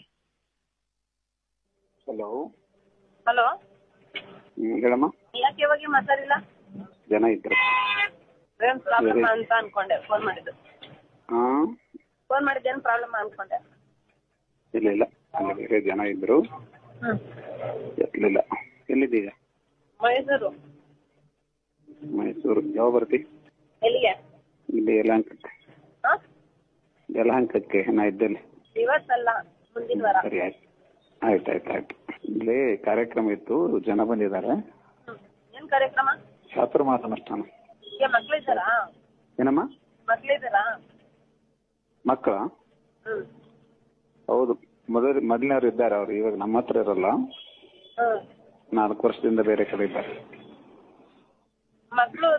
ಹಲೋ ಹಲೋ ಹೇಳಮ್ಮ ಯಾಕೆ ಇವಾಗ ಮಾತಾಡಿಲ್ಲ ಜನ ಇದ್ರು ಏನ್ ಪ್ರಾಬ್ಲಮ್ ಅಂತ ಅನ್ಕೊಂಡೆ ಫೋನ್ ಮಾಡಿದ್ದು ಹಾ ಫೋನ್ ಮಾಡಿದ್ದು ಏನ್ ಪ್ರಾಬ್ಲಮ್ ಅನ್ಕೊಂಡೆ ಇಲ್ಲ ಇಲ್ಲ ಅಲ್ಲಿ ಬೇರೆ ಜನ ಇದ್ರು ಹ್ಮ್ ಎತ್ತಲಿಲ್ಲ ಎಲ್ಲಿದ್ದೀಗ ಮೈಸೂರು ಮೈಸೂರು ಯಾವ ಬರ್ತಿ ಎಲ್ಲಿಗೆ ಇಲ್ಲಿ ಯಲಹಂಕಕ್ಕೆ ಹಾ ಯಲಹಂಕಕ್ಕೆ ನಾ ಇದ್ದಲ್ಲಿ ಇವತ್ತಲ್ಲ ಮುಂದಿನ ವಾರ ಸರಿ ಆಯ್ತು ಆಯ್ತು ಆಯ್ತು ಆಯ್ತು ಇಲ್ಲಿ ಕಾರ್ಯಕ್ರಮ ಇತ್ತು ಜನ ಬಂದಿದ್ದಾರೆ ಹ್ಮ್. ಏನ್ ಕಾರ್ಯಕ್ರಮ ಚಾತುರ್ಮಾಸ ಅನುಷ್ಠಾನ ಈಗ ಮಕ್ಳಿದ್ದಾರಾ ಏನಮ್ಮ ಮಕ್ಳಿದ್ದಾರಾ ಮಕ್ಕಳ ಹ್ಮ್ ಹೌದು ಮೊದಲ ಮೊದಲಿನವ್ರು ಇದ್ದಾರೆ ಅವ್ರು ಇವಾಗ ನಮ್ಮ ಹತ್ರ ಇರಲ್ಲ ಹ್ಮ್ ನಾಲ್ಕು ವರ್ಷದಿಂದ ಬೇರೆ ಕಡೆ ಇದ್ದಾರೆ ಮಕ್ಳು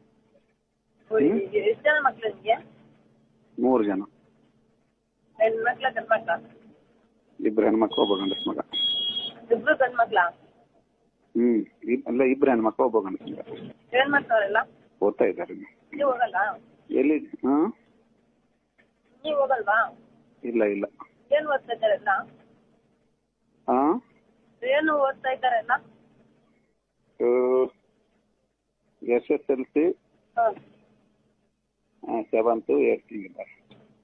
ಎಷ್ಟು ಜನ ಮಕ್ಳು ನಿಮ್ಗೆ ಮೂರು ಜನ ಹೆಣ್ಮಕ್ಳ ಗಂಡ್ಮಕ್ಳ ಇಬ್ರು ಹೆಣ್ಮಕ್ಳು ಒಬ್ಬ ಗಂಡಸ್ ಮಗ ಇಬ್ರು ಗಂಡ್ಮಕ್ಳ ಹ್ಮ್ ಇಬ್- ಅಲ್ಲ ಇಬ್ರು ಹೆಣ್ಮಕ್ಳು ಒಬ್ಬ ಗಂಡ ಏನ್ ಮಾಡ್ತಾವ್ರೆಲ್ಲ ಓದ್ತಾ ಇದ್ದಾರೆ ನೀವ್ ಹೋಗಲ್ಲ ಎಲ್ಲಿ ಹಾ ನೀವ್ ಹೋಗಲ್ವಾ ಇಲ್ಲ ಇಲ್ಲ ಏನ್ ಓದ್ತಾ ಇದ್ದಾರೆಲ್ಲ ಹಾ ಏನು ಓದ್ತಾ ಇದ್ದಾರೆಲ್ಲ S S L C seventh eight ಇದ್ದಾರೆ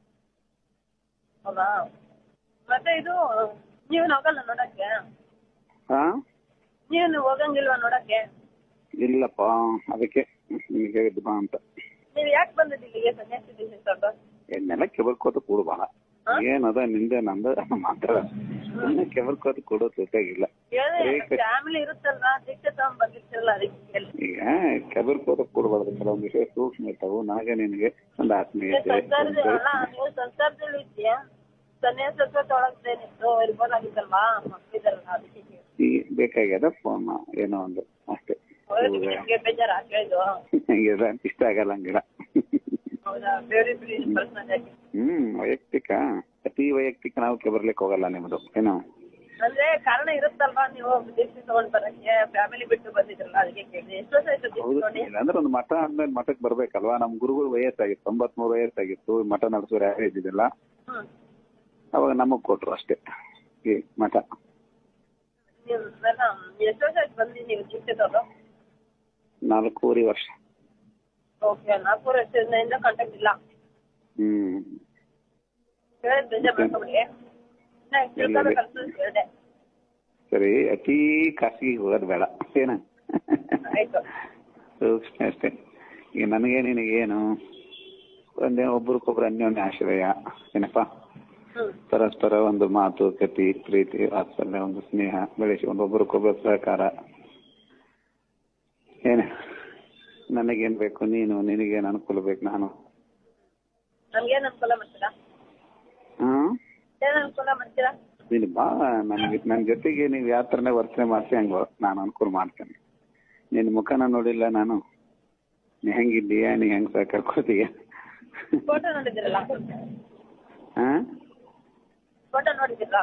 ಹೌದಾ ಮತ್ತೆ ಇದು ನೀವೇನು ಹೋಗಲ್ಲ ನೋಡಕ್ಕೆ ಹಾ ನೀವೇನು ಹೋಗಂಗಿಲ್ವಾ ನೋಡಕ್ಕೆ ಇಲ್ಲಪ್ಪ ಅದಕ್ಕೆ ನಿಮಗೆ ಹೇಳಿದ್ದು ಬಾ ಅಂತ ನೀವ್ ಯಾಕೆ ಬಂದಿದ್ದು ಇಲ್ಲಿಗೆ ಸನ್ಯಾಸಿ ದೀಕ್ಷಿತ ಎನ್ನೆಲ್ಲ ಕೆಬರ್ಕೋತ ಕೂಡಬಾಳ ಏನದ ನಿಂದೆ ನಂದು ಮಾತ್ರ ಸುಮ್ಮನೆ ಕೆಬರ್ಕೋತ ಕೊಡೋದು ಬೇಕಾಗಿಲ್ಲ ಫ್ಯಾಮಿಲಿ ಇರುತ್ತಲ್ವಾ ದೀಕ್ಷೆ ತಗೊಂಡ್ ಬಂದಿರ್ತಿರಲ್ಲ ಅದಕ್ಕೆ ಕೇಳಿ. ಈಗ ಕೆಬರ್ಕೋತ ಕೂಡಬಾರ್ದು ಕೆಲವೊಂದು ವಿಷಯ ಸೂಕ್ಷ್ಮ ಇರ್ತಾವು ನಾಗ ನಿನಗೆ ಒಂದು ಆತ್ಮೀಯತೆ ಸಂಸಾರದಲ್ಲಿ ಅಲ್ಲ ನೀವು ಸಂಸಾರದಲ್ಲಿ ಇದ್ಯಾ ಸನ್ಯಾಸತ್ವ ತೊಳಗ್ದೇನಿತ್ತು ಇರ್ಬೋದಾಗಿತ್ತಲ್ವಾ ಮಕ್ಳಿದಾರಲ್ಲ ಅದಕ್ಕೆ ಕೇಳಿ. ಈ ಬೇಕಾಗ್ಯದ ಫೋನ್ ಏನೋ ಒಂದು ಅಷ್ಟೇ ಹೋಗ್ಲಿ ಬಿಡಿ, ನಿಮ್ಗೆ ಬೇಜಾರ ಕೇಳಿದ್ದು ಹಂಗಿಲ್ಲ ಇಷ್ಟ ಆಗಲ್ಲ ಹಂಗಿಲ್ಲ ಹೌದಾ ಬೇರೆ ಬಿಡಿ ಪರ್ಸನಲ್ ಆಗಿ ಹ್ಮ್ ವೈಯಕ್ತಿಕ ಅತಿ ವೈಯಕ್ತಿಕ ನಾವು ಕೆಬರ್ಲಿಕ್ಕೆ ಹೋಗಲ್ಲ ನಿಮ್ದು ಏನೋ ಅಂದ್ರೆ ಕಾರಣ ಇರುತ್ತಲ್ವಾ ನೀವು ದೀಕ್ಷೆ ತಗೊಂಡ್ ಬರಕ್ಕೆ ಫ್ಯಾಮಿಲಿ ಬಿಟ್ಟು ಬಂದಿದ್ರಲ್ಲ ಅದಕ್ಕೆ ಕೇಳಿದೆ ಎಷ್ಟು ವರ್ಷ ಆಯ್ತು ದೀಕ್ಷೆ ಹೌದು ತಗೊಂಡು ಇಲ್ಲಾಂದ್ರೆ ಒಂದು ಮಠ ಆದ್ಮೇಲೆ ಮಠಕ್ಕೆ ಬರ್ಬೇಕಲ್ವಾ ನಮ್ ಗುರುಗಳು ವಯಸ್ಸಾಗಿತ್ತು ತೊಂಬತ್ಮೂರು ವಯಸ್ಸಾಗಿತ್ತು ಮಠ ನಡೆಸೋರು ಯಾರು ಇದ್ದಿದ್ದಿಲ್ಲ ಹ್ಮ್ ಅವಾಗ ನಮಗ್ ಕೊಟ್ರು ಅಷ್ಟೇ ಈ ಮಠ ನೀವು ನನ್ನ ಎಷ್ಟು ವರ್ಷ ಆಯ್ತು ಬಂದು ನೀವು ದೀಕ್ಷೆ ತಗೊಂಡು ನಾಲ್ಕೂವರೆ ವರ್ಷ ಓಕೆ ನಾಲ್ಕು ವರ್ಷದಿಂದ ಕಾಂಟ್ಯಾಕ್ಟ್ ಇಲ್ಲ ಹ್ಮ್ ಹೇಳಿದ್ ಬೇಜಾರ್ ಮಾಡ್ಕೊಬಿಡಿ ನಾ ತಿಳ್ಕೊಬೇಕಂತ ಹೇಳಿದೆ ಸರಿ ಅತಿ ಖಾಸಗಿ ಹೋಗೋದು ಬೇಡ ಏನ ಆಯ್ತು ಸೂಕ್ಷ್ಮ ಅಷ್ಟೇ ಈಗ ನನಗೆ ನಿನಗೇನು ಒಂದೇ ಒಬ್ರಿಗೊಬ್ರು ಅನ್ಯೋನ್ಯ ಆಶ್ರಯ ಏನಪ್ಪಾ ಹ್ಮ್ ಪರಸ್ಪರ ಒಂದು ಮಾತು ಕತಿ ಪ್ರೀತಿ ವಾತ್ಸಲ್ಯ ಒಂದು ಸ್ನೇಹ ಬೆಳೆಸಿಕೊಂಡು ಒಬ್ರಿಗೊಬ್ರು ಸಹಕಾರ ಏನ ನನಗೇನ್ ಬೇಕು ನೀನು ನಿನಗೇನ್ ಅನುಕೂಲ ಬೇಕು ನಾನು ನಮ್ಗೇನ್ ಅನುಕೂಲ ಮಾಡ್ತೀರಾ ಹ್ಮ್ ಏನ್ ಅನುಕೂಲ ಮಾಡ್ತೀರಾ ನೀನು ಬಾ ನನ್ಗೆ ನನ್ನ ಜೊತೆಗೆ ನೀವು ಯಾವ ಥರನೇ ವರ್ತನೆ ಮಾಡ್ತಿ ಹಂಗ ನಾನು ಅನುಕೂಲ ಮಾಡ್ತೇನೆ ನಿನ್ನ ಮುಖನ ನೋಡಿಲ್ಲ ನಾನು ನೀ ಹೆಂಗಿದ್ದೀಯಾ ನೀ ಹೆಂಗ್ ಸಹಕಾರ ಕೊಡ್ತೀಯ ಫೋಟೋ ನೋಡಿದಿರಲ್ಲ ಹಾ ಫೋಟೋ ನೋಡಿದಿರಲ್ಲ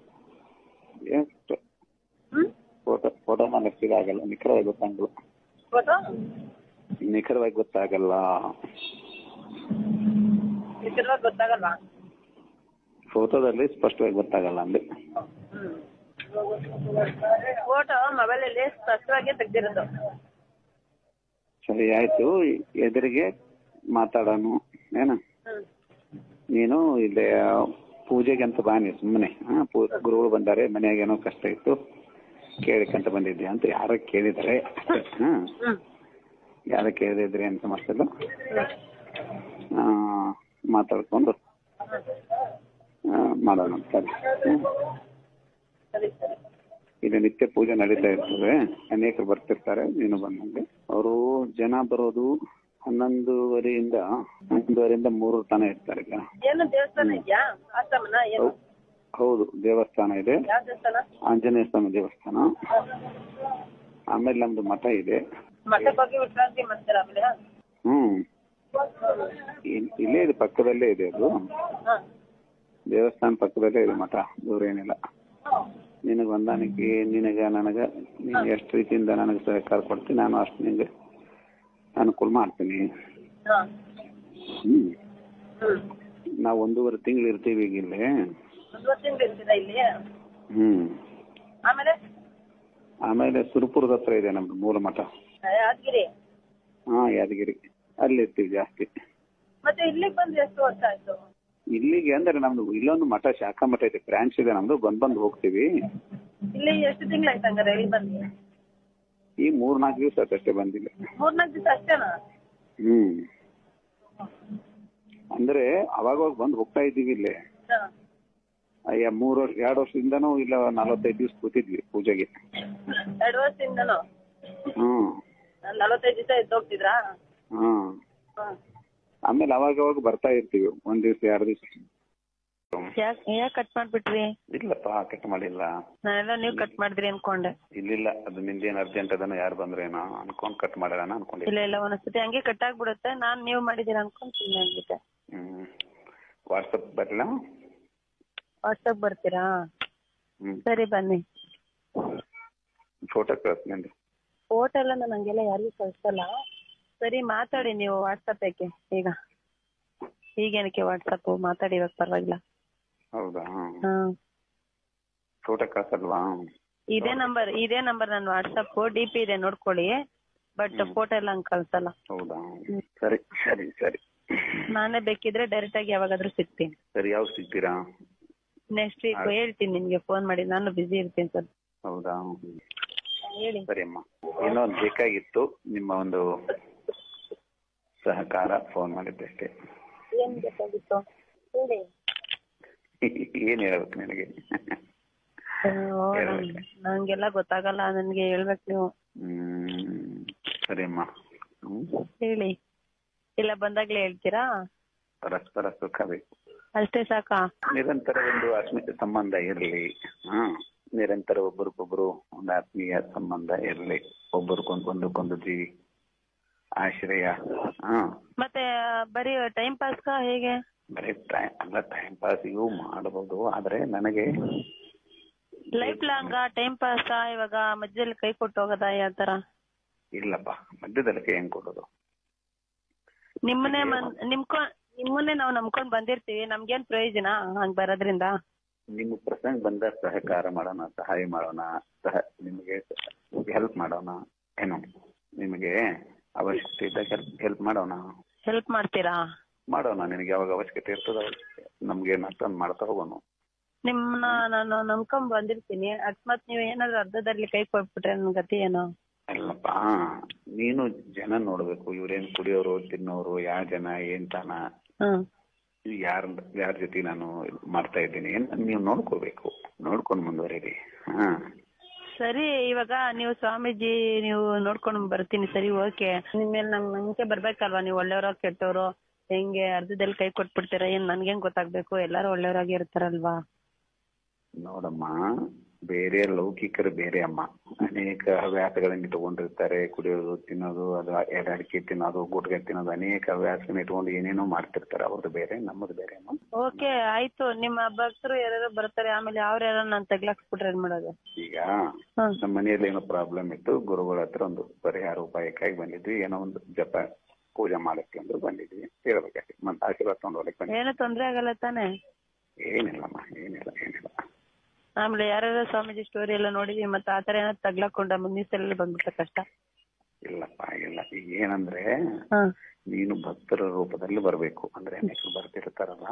ಹ್ಮ್ ಫೋಟೋ ಫೋಟೋ ಮಾಡಕ್ಕೆ ಆಗಲ್ಲ ನಿಖರವಾಗಿ ಗೊತ್ತಾಗಲ್ಲ ಫೋಟೋ ನಿಖರವಾಗಿ ಗೊತ್ತಾಗಲ್ಲ ನಿಜವಾಗಿ ಗೊತ್ತಾಗಲ್ವಾ ಫೋಟೋದಲ್ಲಿ ಸ್ಪಷ್ಟವಾಗಿ ಗೊತ್ತಾಗಲ್ಲ ಅಂದೆ ಫೋಟೋ ಮೊಬೈಲ್ ಅಲ್ಲಿ ಸ್ಪಷ್ಟವಾಗಿ ತೆಗ್ದಿರೋದು ಸರಿ ಆಯ್ತು ಎದುರಿಗೆ ಮಾತಾಡೋಣ ಏನ ಹ್ಮ್ ನೀನು ಇಲ್ಲಿ ಪೂಜೆಗೆ ಅಂತ ಬಾ ನೀ ಸುಮ್ಮನೆ ಹಾ ಪೂ ಗುರುಗಳು ಬಂದಾರೆ ಮನ್ಯಾಗ ಏನೋ ಕಷ್ಟ ಇತ್ತು ಕೇಳಕ್ಕಂತ ಬಂದಿದ್ದೆ ಅಂತ ಯಾರ ಕೇಳಿದಾರೆ ಹಾ ಹ್ಮ್ ಯಾರ ಕೇಳಿದ್ರಿ ಅಂತ ಸಮಸ್ಯೆ ಆ ಮಾತಾಡ್ಕೊಂಡು ಆ, ಮಾಡೋಣ ಸರಿ ಹ್ಮ್. ಸರಿ ಸರಿ ಇಲ್ಲಿ ನಿತ್ಯ ಪೂಜೆ ನಡೀತಾ ಇರ್ತದೆ ಅನೇಕರು ಬರ್ತಿರ್ತಾರೆ ನೀನು ಬಂದಂಗೆ ಅವರು ಜನ ಬರೋದು ಹನ್ನೊಂದುವರೆಯಿಂದ ಹನ್ನೊಂದುವರೆಯಿಂದ ಮೂರು ತನ ಇರ್ತಾರೆ ಈಗ ಏನು ದೇವಸ್ಥಾನ ಇದೆಯಾ ಆಶ್ರಮನ ಏನು ಹೌದು ದೇವಸ್ಥಾನ ಇದೆ ಯಾವ ದೇವಸ್ಥಾನ ಆಂಜನೇಯ ಸ್ವಾಮಿ ದೇವಸ್ಥಾನ ಆಮೇಲೆ ನಮ್ದು ಮಠ ಇದೆ ಮಠಕ್ಕೆ ಹೋಗಿ ವಿಶ್ರಾಂತಿ ಮಾಡ್ತೀರಾ ಆಮೇಲೆ ಹ್ಮ್ ಇಲ್- ಇಲ್ಲೇ ಇದೆ ಪಕ್ಕದಲ್ಲೇ ಇದೆ ಅದು ಹಾ ದೇವಸ್ಥಾನ ಪಕ್ಕದಲ್ಲೇ ಇದೆ ಮಠ ದೂರ ಏನಿಲ್ಲ ನಿನಗೆ ಹೊಂದಾಣಿಕೆ ನಿನಗ ನನಗ ನೀನು ಎಷ್ಟು ರೀತಿಯಿಂದ ನನಗೆ ಸಹಕಾರ ಕೊಡ್ತೀನಿ ನಾನು ಅಷ್ಟು ನಿನಗೆ ಅನುಕೂಲ ಮಾಡ್ತೀನಿ ಹಾ ಹ್ಮ್ ಹ್ಮ್ ನಾವು ಒಂದೂವರೆ ತಿಂಗಳು ಇರ್ತೀವಿ ಈಗ ಇಲ್ಲಿ ಒಂದು ವರ್ಷದಿಂದ ಇರ್ತೀರಾ ಇಲ್ಲಿ ಹ್ಮ್ ಆಮೇಲೆ ಆಮೇಲೆ ಸುರಪುರದ ಹತ್ರ ಇದೆ ನಮ್ದು ಮೂಲ ಮಠ ಯಾದಗಿರಿ ಹಾ ಯಾದಗಿರಿ ಅಲ್ಲಿ ಇರ್ತೀವಿ ಜಾಸ್ತಿ ಮತ್ತೆ ಇಲ್ಲಿಗೆ ಬಂದು ಎಷ್ಟು ವರ್ಷ ಆಯ್ತು ಇಲ್ಲಿಗೆ ಅಂದ್ರೆ ನಮ್ದು ಇಲ್ಲೊಂದು ಮಠ ಶಾಖಾ ಮಠ ಇದೆ ಬ್ರಾಂಚ್ ಇದೆ ನಮ್ದು ಬಂದ್ ಬಂದ್ ಹೋಗ್ತೀವಿ ಇಲ್ಲಿ ಎಷ್ಟು ತಿಂಗಳಾಯ್ತು ಹಂಗಾರೆ ಇಲ್ಲಿ ಬಂದು ಈ ಮೂರ್ ನಾಲ್ಕು ದಿವಸ ಅಷ್ಟೇ ಬಂದಿಲ್ಲ ಮೂರ್ನಾಲ್ಕು ದಿವಸ ಅಷ್ಟೇನಾ ಹ್ಮ್ ಅಂದ್ರೆ ಅವಾಗ ಬಂದ್ ಹೋಗ್ತಾ ಇದ್ದೀವಿ ಇಲ್ಲಿ ಹಾ ಅಯ್ಯ ಮೂರ್ ವರ್ಷ ಎರಡು ವರ್ಷದಿಂದನೂ ಇಲ್ಲ ನಲವತ್ತೈದು ದಿವಸ ಕೂತಿದ್ವಿ ಪೂಜೆಗೆ ಎರಡು ವರ್ಷದಿಂದನೂ ಹ್ಮ್ ನಲವತ್ತೈದು ದಿವಸ ಎದ್ದು ಹೋಗ್ತಿದ್ರಾ ಹ್ಮ್ ಹ್ಮ್ ಆಮೇಲೆ ಅವಾಗ ಅವಾಗ ಬರ್ತಾ ಇರ್ತೀವಿ ಒಂದ್ ದಿವ್ಸ ಎರಡು ದಿವಸ ಯಾಕೆ ಯಾಕೆ ಕಟ್ ಮಾಡ್ಬಿಟ್ರಿ ಇಲ್ಲಪ್ಪ ಕಟ್ ಮಾಡಿಲ್ಲ ನಾನೆಲ್ಲ ನೀವು ಕಟ್ ಮಾಡಿದ್ರಿ ಅನ್ಕೊಂಡೆ ಇಲ್ಲಿಲ್ಲ ಅದು ನಿಂದೇನ್ ಅರ್ಜೆಂಟ್ ಅದನ್ನ ಯಾರು ಬಂದ್ರೇನೋ ಅನ್ಕೊಂಡ್ ಕಟ್ ಮಾಡೋಣ ಅನ್ಕೊಂಡಿದ್ದೆ ಇಲ್ಲ ಇಲ್ಲ ಒಂದೊಂದ್ಸತಿ ಹಂಗೆ ಕಟ್ ಆಗ್ಬಿಡುತ್ತೆ ನಾನ್ ನೀವು ಮಾಡಿದೀರ ಅನ್ಕೊಂಡ್ ಸುಮ್ಮನೆ ಆಗ್ಬಿಟ್ಟೆ ಹ್ಮ್ ವಾಟ್ಸಪ್ ಬರಲ್ಲ ವಾಟ್ಸಪ್ ಬರ್ತೀರಾ ಹ್ಮ್ ಸರಿ ಬನ್ನಿ ಫೋಟೋ ಕಳಿಸ್ತೀನಿ ಫೋಟೋ ಎಲ್ಲ ನಾನು ಹಂಗೆಲ್ಲ ಯಾರಿಗೂ ಕಳ್ಸಲ್ಲ ಸರಿ ಮಾತಾಡಿ ನೀವು ವಾಟ್ಸಪ್ ಯಾಕೆ ಈಗ ಈಗೇನಕ್ಕೆ ವಾಟ್ಸಪ್ ಮಾತಾಡಿ ಇವಾಗ ಪರವಾಗಿಲ್ಲ ಹೌದಾ ಹಾ ಫೋಟೋ ಕಳ್ಸಲ್ವಾ ಇದೇ ನಂಬರ್ ಇದೇ ನಂಬರ್ ನನ್ನ ವಾಟ್ಸಪ್ ಡಿ ಪಿ ಇದೆ ನೋಡ್ಕೊಳ್ಳಿ ಬಟ್ ಫೋಟೋ ಎಲ್ಲ ಹಂಗ್ ಕಳ್ಸಲ್ಲ ಹೌದಾ ಸರಿ ಸರಿ ಸರಿ ನಾನೇ ಬೇಕಿದ್ರೆ ಡೈರೆಕ್ಟ್ ಆಗಿ ಯಾವಾಗಾದ್ರೂ ಸಿಗ್ತೀನಿ ಸರಿ ಯಾವಾಗ ಸಿಗ್ತೀರಾ ನೆಕ್ಸ್ಟ್ ವೀಕ್ ಹೇಳ್ತೀನಿ ನಿಮ್ಗೆ ಫೋನ್ ಮಾಡಿ ನಾನು ಬಿಸಿ ಇರ್ತೀನಿ ಸರ್ ಹೌದಾ ಹೇಳಿ ಸರಿ ಅಮ್ಮ ಏನೋ ಒಂದ್ ಬೇಕಾಗಿತ್ತು ನಿಮ್ಮ ಒಂದು ಸಹಕಾರ ಫೋನ್ ಮಾಡಿದ್ದೆ ಅಷ್ಟೇ ಏನ್ ಬೇಕಾಗಿತ್ತು ಹೇಳಿ ಏನ್ ಹೇಳ್ಬೇಕು ನಿನಗೆ ಅಯ್ಯೋ, ನನ್- ನಂಗೆಲ್ಲ ಗೊತ್ತಾಗಲ್ಲ ನನ್ಗೆ ಹೇಳ್ಬೇಕು ನೀವು ಹ್ಮ್ ಸರಿ ಅಮ್ಮ ಹ್ಮ್ ಹೇಳಿ ಇಲ್ಲ ಬಂದಾಗ್ಲೇ ಹೇಳ್ತೀರಾ ಪರಸ್ಪರ ಸುಖ ಬೇಕು ಅಷ್ಟೇ ಸಾಕಾ ನಿರಂತರ ಒಂದು ಆತ್ಮೀಯ ಸಂಬಂಧ ಇರಲಿ ಹಾ ನಿರಂತರ ಒಬ್ಬರಿಗೊಬ್ರು ಒಂದು ಆತ್ಮೀಯ ಸಂಬಂಧ ಇರಲಿ ಒಬ್ಬರಿಗೊಂದು ಒಂದಕ್ಕೊಂದು ಜೀವಿ ಆಶ್ರಯ ಹಾ ಮತ್ತೆ ಬರೀ ಟೈಮ್ ಪಾಸ್ಗಾ ಹೇಗೆ ಬರೀ ಟೈಮ್ ಅಲ್ಲ ಟೈಮ್ ಪಾಸ್ ಇವು ಮಾಡಬಹುದು ಆದ್ರೆ ನನಗೆ ಲೈಫ್ ಲಾಂಗ್ ಟೈಮ್ ಪಾಸ್ ಇವಾಗ ಮಧ್ಯದಲ್ಲಿ ಕೈ ಕೊಟ್ಟು ಹೋಗೋದಾ ಯಾವ ತರ ಇಲ್ಲಪ್ಪ ಮಧ್ಯದಲ್ಲಿ ಕೈ ಹೆಂಗ್ ಕೊಡೋದು ನಿಮ್ಮನ್ನೇ ಮನ್ ನಿಮ್ಕೊ ನಿಮ್ಮನ್ನೇ ನಾವು ನಂಬ್ಕೊಂಡ್ ಬಂದಿರ್ತೀವಿ ನಮ್ಗೇನ್ ಪ್ರಯೋಜನ ಹಂಗ್ ಬರೋದ್ರಿಂದ ನಿಮ್ಮ ಪ್ರಸಂಗ ಬಂದ ಸಹಕಾರ ಮಾಡೋಣ ಸಹಾಯ ಮಾಡೋಣ ಸಹ ನಿಮಗೆ ಹೆಲ್ಪ್ ಮಾಡೋಣ ಏನು ನಿಮಗೆ ಅವಶ್ಯಕತೆ ಇದ್ದಾಗ ಹೆಲ್ಪ್ ಹೆಲ್ಪ್ ಮಾಡೋಣ ಹೆಲ್ಪ್ ಮಾಡ್ತೀರಾ ಮಾಡೋಣ ನಿನಗೆ ಯಾವಾಗ ಅವಶ್ಯಕತೆ ಇರ್ತದ ನಮ್ಗೆ ಏನಾಗ್ತದ ಮಾಡ್ತಾ ಹೋಗೋಣ ನಿಮ್ಮನ್ನ ನಾನು ನಂಬ್ಕೊಂಡ್ ಬಂದಿರ್ತೀನಿ ಅಕಸ್ಮಾತ್ ನೀವ್ ಏನಾದ್ರು ಅರ್ಧದಲ್ಲಿ ಕೈ ಕೊಟ್ಬಿಟ್ರೆ ನನ್ ಗತಿ ಏನು ಅಲ್ಲಪ್ಪ ನೀನು ಜನ ನೋಡ್ಬೇಕು ಇವ್ರೇನ್ ಕುಡಿಯೋರು ತಿನ್ನೋರು ಯಾವ ಜನ ಏನ್ ತಾನ ಹ್ಮ್ ಯಾರ ಯಾರ ಜೊತೆ ನಾನು ಮಾಡ್ತಾ ಇದ್ದೀನಿ ಏನ್ ನೀವು ನೋಡ್ಕೋಬೇಕು ನೋಡ್ಕೊಂಡು ಮುಂದುವರೀರಿ ಹಾ ಸರಿ ಇವಾಗ ನೀವು ಸ್ವಾಮೀಜಿ ನೀವು ನೋಡ್ಕೊಂಡ್ ಬರ್ತೀನಿ ಸರಿ ಓಕೆ ನಿಮ್ ಮೇಲೆ ನಮ್ ನಂಬಿಕೆ ಬರ್ಬೇಕಲ್ವಾ ನೀವು ಒಳ್ಳೆಯವ್ರೋ ಕೆಟ್ಟವ್ರು ಹೆಂಗೆ ಅರ್ಧದಲ್ಲಿ ಕೈ ಕೊಟ್ಬಿಡ್ತೀರಾ ಏನ್ ನನ್ಗೇನ್ ಗೊತ್ತಾಗ್ಬೇಕು ಎಲ್ಲಾರು ಒಳ್ಳೆಯವ್ರಾಗಿ ಇರ್ತಾರಲ್ವಾ ನೋಡಮ್ಮ ಬೇರೆ ಲೌಕಿಕರು ಬೇರೆ ಅಮ್ಮ ಅನೇಕ ಹವ್ಯಾಸಗಳನ್ನ ಇಟ್ಕೊಂಡಿರ್ತಾರೆ ಕುಡಿಯೋದು ತಿನ್ನೋದು ಅದು ಎಡಡಿಕೆ ತಿನ್ನೋದು ಗುಟ್ಗೆ ತಿನ್ನೋದು ಅನೇಕ ಹವ್ಯಾಸಗಳನ್ನ ಇಟ್ಕೊಂಡು ಏನೇನೋ ಮಾಡ್ತಿರ್ತಾರೆ ಅವ್ರದ್ದು ಬೇರೆ ನಮ್ಮದು ಬೇರೆ ಅಮ್ಮ ಓಕೆ ಆಯ್ತು ನಿಮ್ಮ ಭಕ್ತರು ಯಾರ್ಯಾರು ಬರ್ತಾರೆ ಆಮೇಲೆ ಅವ್ರ ಯಾರು ನಾನ್ ತಗ್ಲಾಕ್ಸ್ಬಿಟ್ರೆ ಏನ್ ಮಾಡೋದು ಈಗ ಹಾ ನಮ್ಮ ಮನೆಯಲ್ಲಿ ಏನೋ ಪ್ರಾಬ್ಲಮ್ ಇತ್ತು ಗುರುಗಳ ಹತ್ರ ಒಂದು ಪರಿಹಾರ ಉಪಾಯಕ್ಕಾಗಿ ಬಂದಿದ್ವಿ ಏನೋ ಒಂದು ಜಪ ಪೂಜೆ ಮಾಡಕ್ಕೆ ಅಂದ್ರೆ ಬಂದಿದ್ವಿ ಹೇಳ್ಬೇಕಾಗಿ ಮತ್ತೆ ಆಶೀರ್ವಾದ ತಗೊಂಡು ಹೋಗ್ಲಿಕ್ಕೆ ಬಂದ್ವಿ ಏನು ತೊಂದ್ರೆ ಆಗಲ್ಲ ತಾನೆ ಏನಿಲ್ಲಮ್ಮ ಏನಿಲ್ಲ ಏನಿಲ್ಲ ಆಮೇಲೆ ಯಾರ್ಯಾರ ಸ್ವಾಮೀಜಿ ಸ್ಟೋರಿ ಎಲ್ಲ ನೋಡಿದೀವಿ ಮತ್ತೆ ಆತರ ಏನಾದ್ರು ತಗ್ಲಾಕೊಂಡ ಮುಂದಿನ ಸಲ ಬಂದ್ಬಿಟ್ಟ ಕಷ್ಟ ಇಲ್ಲಪ್ಪ ಇಲ್ಲ ಈಗ ಏನಂದ್ರೆ ಹಾ ನೀನು ಭಕ್ತರ ರೂಪದಲ್ಲಿ ಬರ್ಬೇಕು ಅಂದ್ರೆ ಅನೇಕರು ಬರ್ತಿರ್ತಾರಲ್ಲ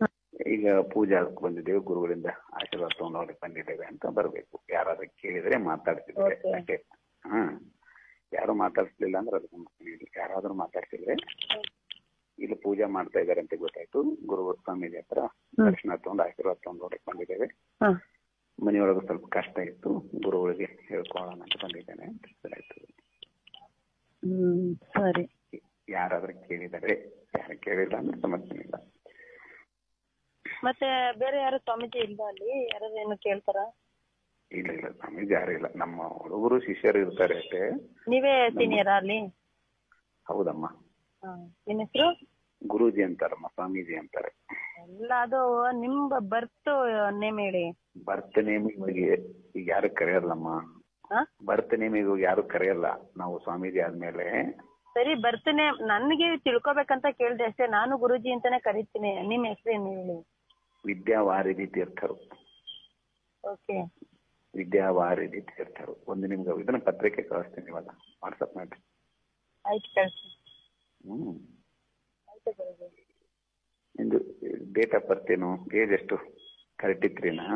ಈಗ ಪೂಜಾ ಬಂದಿದ್ದೇವೆ ಗುರುಗಳಿಂದ ಆಶೀರ್ವಾದ ತಗೊಂಡು ಹೋಗ್ಲಿಕ್ಕೆ ಬಂದಿದ್ದೇವೆ ಅಂತ ಬರ್ಬೇಕು ಯಾರಾದ್ರೂ ಕೇಳಿದ್ರೆ ಮಾತಾಡ್ತಿದ್ರೆ Okay. ಅಷ್ಟೇ ಹಾ ಯಾರು ಮಾತಾಡ್ಸ್ಲಿಲ್ಲ ಅಂದ್ರೆ ಅದಕ್ಕೆ ಮುಖ್ಯ. ಯಾರಾದ್ರೂ ಮಾತಾಡ್ತಿದ್ರೆ ಇಲ್ಲಿ ಪೂಜಾ ಮಾಡ್ತಾ ಇದಾರೆ ಅಂತ ಗೊತ್ತಾಯ್ತು ಗುರು ಸ್ವಾಮೀಜಿ ಹತ್ರ ದರ್ಶನ ತಗೊಂಡು ಆಶೀರ್ವಾದ ತಗೊಂಡು ಹೋಗ್ಲಿಕ್ಕೆ ಬಂದಿದ್ದೇವೆ ಹಾ ಮನೆಯೊಳಗೆ ಸ್ವಲ್ಪ ಕಷ್ಟ ಇತ್ತು ಗುರುಗಳಿಗೆ ಹೇಳ್ಕೊಳ್ಳೋಣ ಅಂತ ಬಂದಿದ್ದೇನೆ ಅಂತ ಆಯ್ತು ಹ್ಮ್ ಸರಿ ಯಾರಾದ್ರೂ ಕೇಳಿದರೆ ಯಾರು ಕೇಳಿಲ್ಲ ಅಂದ್ರೆ ಸಮಸ್ಯೆ ಇಲ್ಲ ಮತ್ತೆ ಬೇರೆ ಯಾರು ಸ್ವಾಮೀಜಿ ಇಲ್ವಾ ಅಲ್ಲಿ ಯಾರು ಏನು ಕೇಳ್ತಾರ ಇಲ್ಲ ಇಲ್ಲ ಸ್ವಾಮೀಜಿ ಯಾರು ಇಲ್ಲ ನಮ್ಮ ಹುಡುಗರು ಶಿಷ್ಯರು ಇರ್ತಾರೆ ಅಷ್ಟೇ ನೀವೇ ಸೀನಿಯರಾ ಅಲ್ಲಿ ಹೌದಮ್ಮ ಹಾ ನಿಮ್ ಹೆಸರು ಗುರೂಜಿ ಅಂತಾರಮ್ಮ ಸ್ವಾಮೀಜಿ ಅಂತಾರೆ ಎಲ್ಲ ಅದು ನಿಮ್ ಬರ್ತ್ ನೇಮ್ ಹೇಳಿ ಬರ್ತ್ ನೇಮಿಗೆ ಈಗ ಯಾರು ಕರೆಯಲ್ಲಮ್ಮ ಹಾ ಬರ್ತ್ ನೇಮಿಗೆ ಯಾರು ಕರೆಯಲ್ಲ ನಾವು ಸ್ವಾಮೀಜಿ ಆದ್ಮೇಲೆ ಸರಿ ಬರ್ತೀನಿ ನನ್ಗೆ ತಿಳ್ಕೊಬೇಕಂತ ಕೇಳ್ದೆ ಅಷ್ಟೇ ನಾನು ಗುರುಜಿ ಅಂತಾನೆ ಕರಿತೀನಿ ನಿಮ್ ಹೆಸರೇನು ಹೇಳಿ ವಿದ್ಯಾವಾರಿಧಿ ತೀರ್ಥರು ಓಕೆ ವಿದ್ಯಾವಾರಿಧಿ ತೀರ್ಥರು ಒಂದು ನಿಮ್ಗೆ ಇದನ್ನ ಪತ್ರಿಕೆ ಕಳಿಸ್ತೀನಿ ಇವಾಗ ವಾಟ್ಸಪ್ ಮಾಡಿ ಆಯ್ತು ಕಳ್ಸಿ ಹ್ಮ್ ಆಯ್ತು ಗುರುಜಿ ನಿಂದು ಡೇಟ್ ಆಫ್ ಬರ್ತ್ ಏನು ಏಜ್ ಎಷ್ಟು ಥರ್ಟಿ ತ್ರೀನಾ